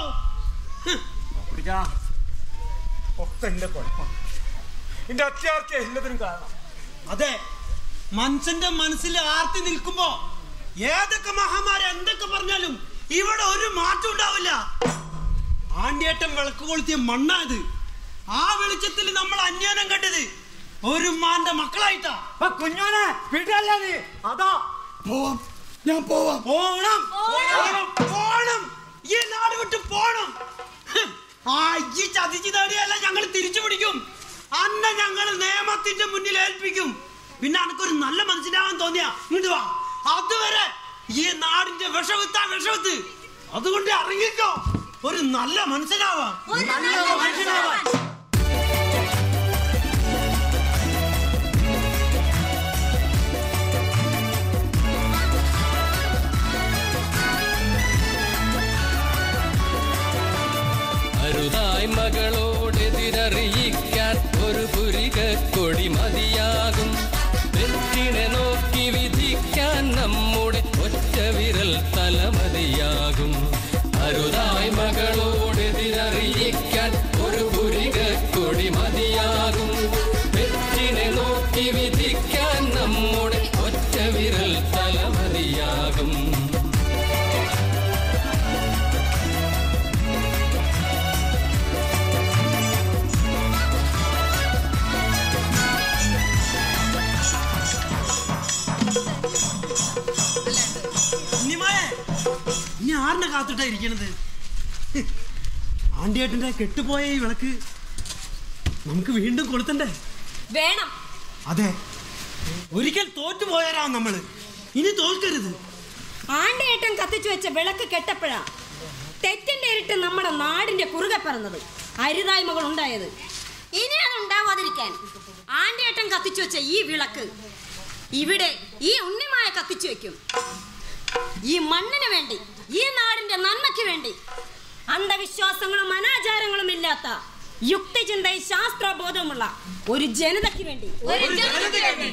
ഒക്കെ എന്റെ കുഴപ്പം എന്റെ അത്യാർത്ഥ്യ എല്ലാത്തിനും കാരണം അതെ മനുഷ്യന്റെ മനസ്സിൽ ആർത്തി നിൽക്കുമ്പോ ഏതൊക്കെ മഹാമാരി എന്തൊക്കെ പറഞ്ഞാലും ഇവിടെ ഒരു മാറ്റം ഉണ്ടാവില്ല ആണ്ടിയേട്ടൻ വിളക്ക് കൊളുത്തിയ മണ്ണാത് ആ വെളിച്ചത്തിൽ നമ്മൾ അന്യാനം കണ്ടത് ഒരു മാന്റെ മക്കളായിട്ടാ കുഞ്ഞോനെ വീട്ടിലല്ലേ നീ അതാ പോവാം ഞാൻ പോവാം പോണം പോണം പോണം ഈ നാട് വിട്ട് പോണം ഹ്, ആ ഈ ചതിച്ചു നേടിയല്ല ഞങ്ങൾ തിരിച്ചു പിടിക്കും അന്ന ഞങ്ങൾ നിയമത്തിന്റെ മുന്നിൽ ഏൽപ്പിക്കും പിന്നെ അനക്കൊരു നല്ല മനസ്സിലാവാൻ തോന്നിയ ഇങ്ങോട്ട് വാ അതുവരെ ഈ നാടിന്റെ വിഷവിത്താ വിഷവിത്ത് അതുകൊണ്ട് ഇറങ്ങിക്കോ ഒരു നല്ല മനസ്സിലാവാം നല്ല മനുഷ്യനാവാൻ അരുതായ് മകളോടെതിരറിയിക്കാൻ ഒരു പുരിക കൊടി മതിയാകും തെറ്റിനെ നോക്കി വിധിക്കാൻ നമ്മുടെ ഒറ്റ വിരൽ തലമതിയാകും അരുതായ് മകളോടെതിരറിയിക്കാൻ ഒരു പുരിക കൊടി മതിയാകും തെറ്റിനെ നോക്കി വിധിക്കാൻ നമ്മുടെ ഒറ്റ വിരൽ തലമതിയാകും ഉണ്ണിമായെ ഇനി ആറിനെ കാത്തിട്ടാ ഇരിക്കണത് ആണ്ടിയേട്ടന്റെ കെട്ടുപോയ ഈ വിളക്ക് നമുക്ക് വീണ്ടും കൊളുത്തണ്ടേ വേണം അതെ ഒരിക്കൽ തോറ്റു പോയാരാ നമ്മള് ഇനി തോൽക്കരുത് ആണ്ടേട്ടൻ കത്തിച്ചു വെച്ച വിളക്ക് കെട്ടപ്പോഴാ തെറ്റിന്റെ ഇരട്ട് നമ്മുടെ നാടിന്റെ കുറുകെ പറന്നത് അരുതായ്മകൾ ഉണ്ടായത് ഇനി അത് ഉണ്ടാവാതിരിക്കാൻ ആണ്ടേട്ടൻ കത്തിച്ചു വെച്ച ഈ വിളക്ക് ഇവിടെ ഈ ഉണ്ണിമായ കത്തിച്ചു വെക്കും ഈ മണ്ണിന് വേണ്ടി ഈ നാടിന്റെ നന്മയ്ക്ക് വേണ്ടി അന്ധവിശ്വാസങ്ങളും അനാചാരങ്ങളും ഇല്ലാത്ത യുക്തിചിന്തയും ശാസ്ത്രബോധവുമുള്ള ഒരു ജനതയ്ക്ക് വേണ്ടി ഒരു ജനതയ്ക്ക് വേണ്ടി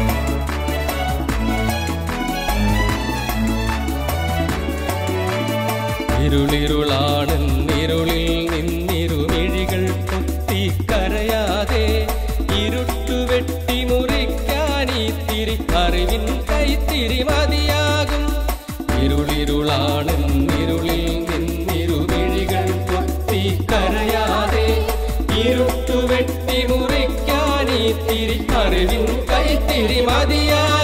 ഇരുളിരുളാണെന്നിരുളിൽ നിന്നിരുമിഴികൾ കുത്തി കരയാതെ ഇരുട്ടു വെട്ടി മുറിക്കാൻ ഈ തിരി അറിവിൻ കൈത്തിരി മതിയാകും ഇരുളിരുളാണെന്നിരുളിൽ നിന്നിരുമിഴികൾ കുത്തി കരയാതെ ഇരുട്ടു വെട്ടി മുറിക്കാൻ ഈ തിരി അറിവിൻ കൈത്തിരി മതിയാകും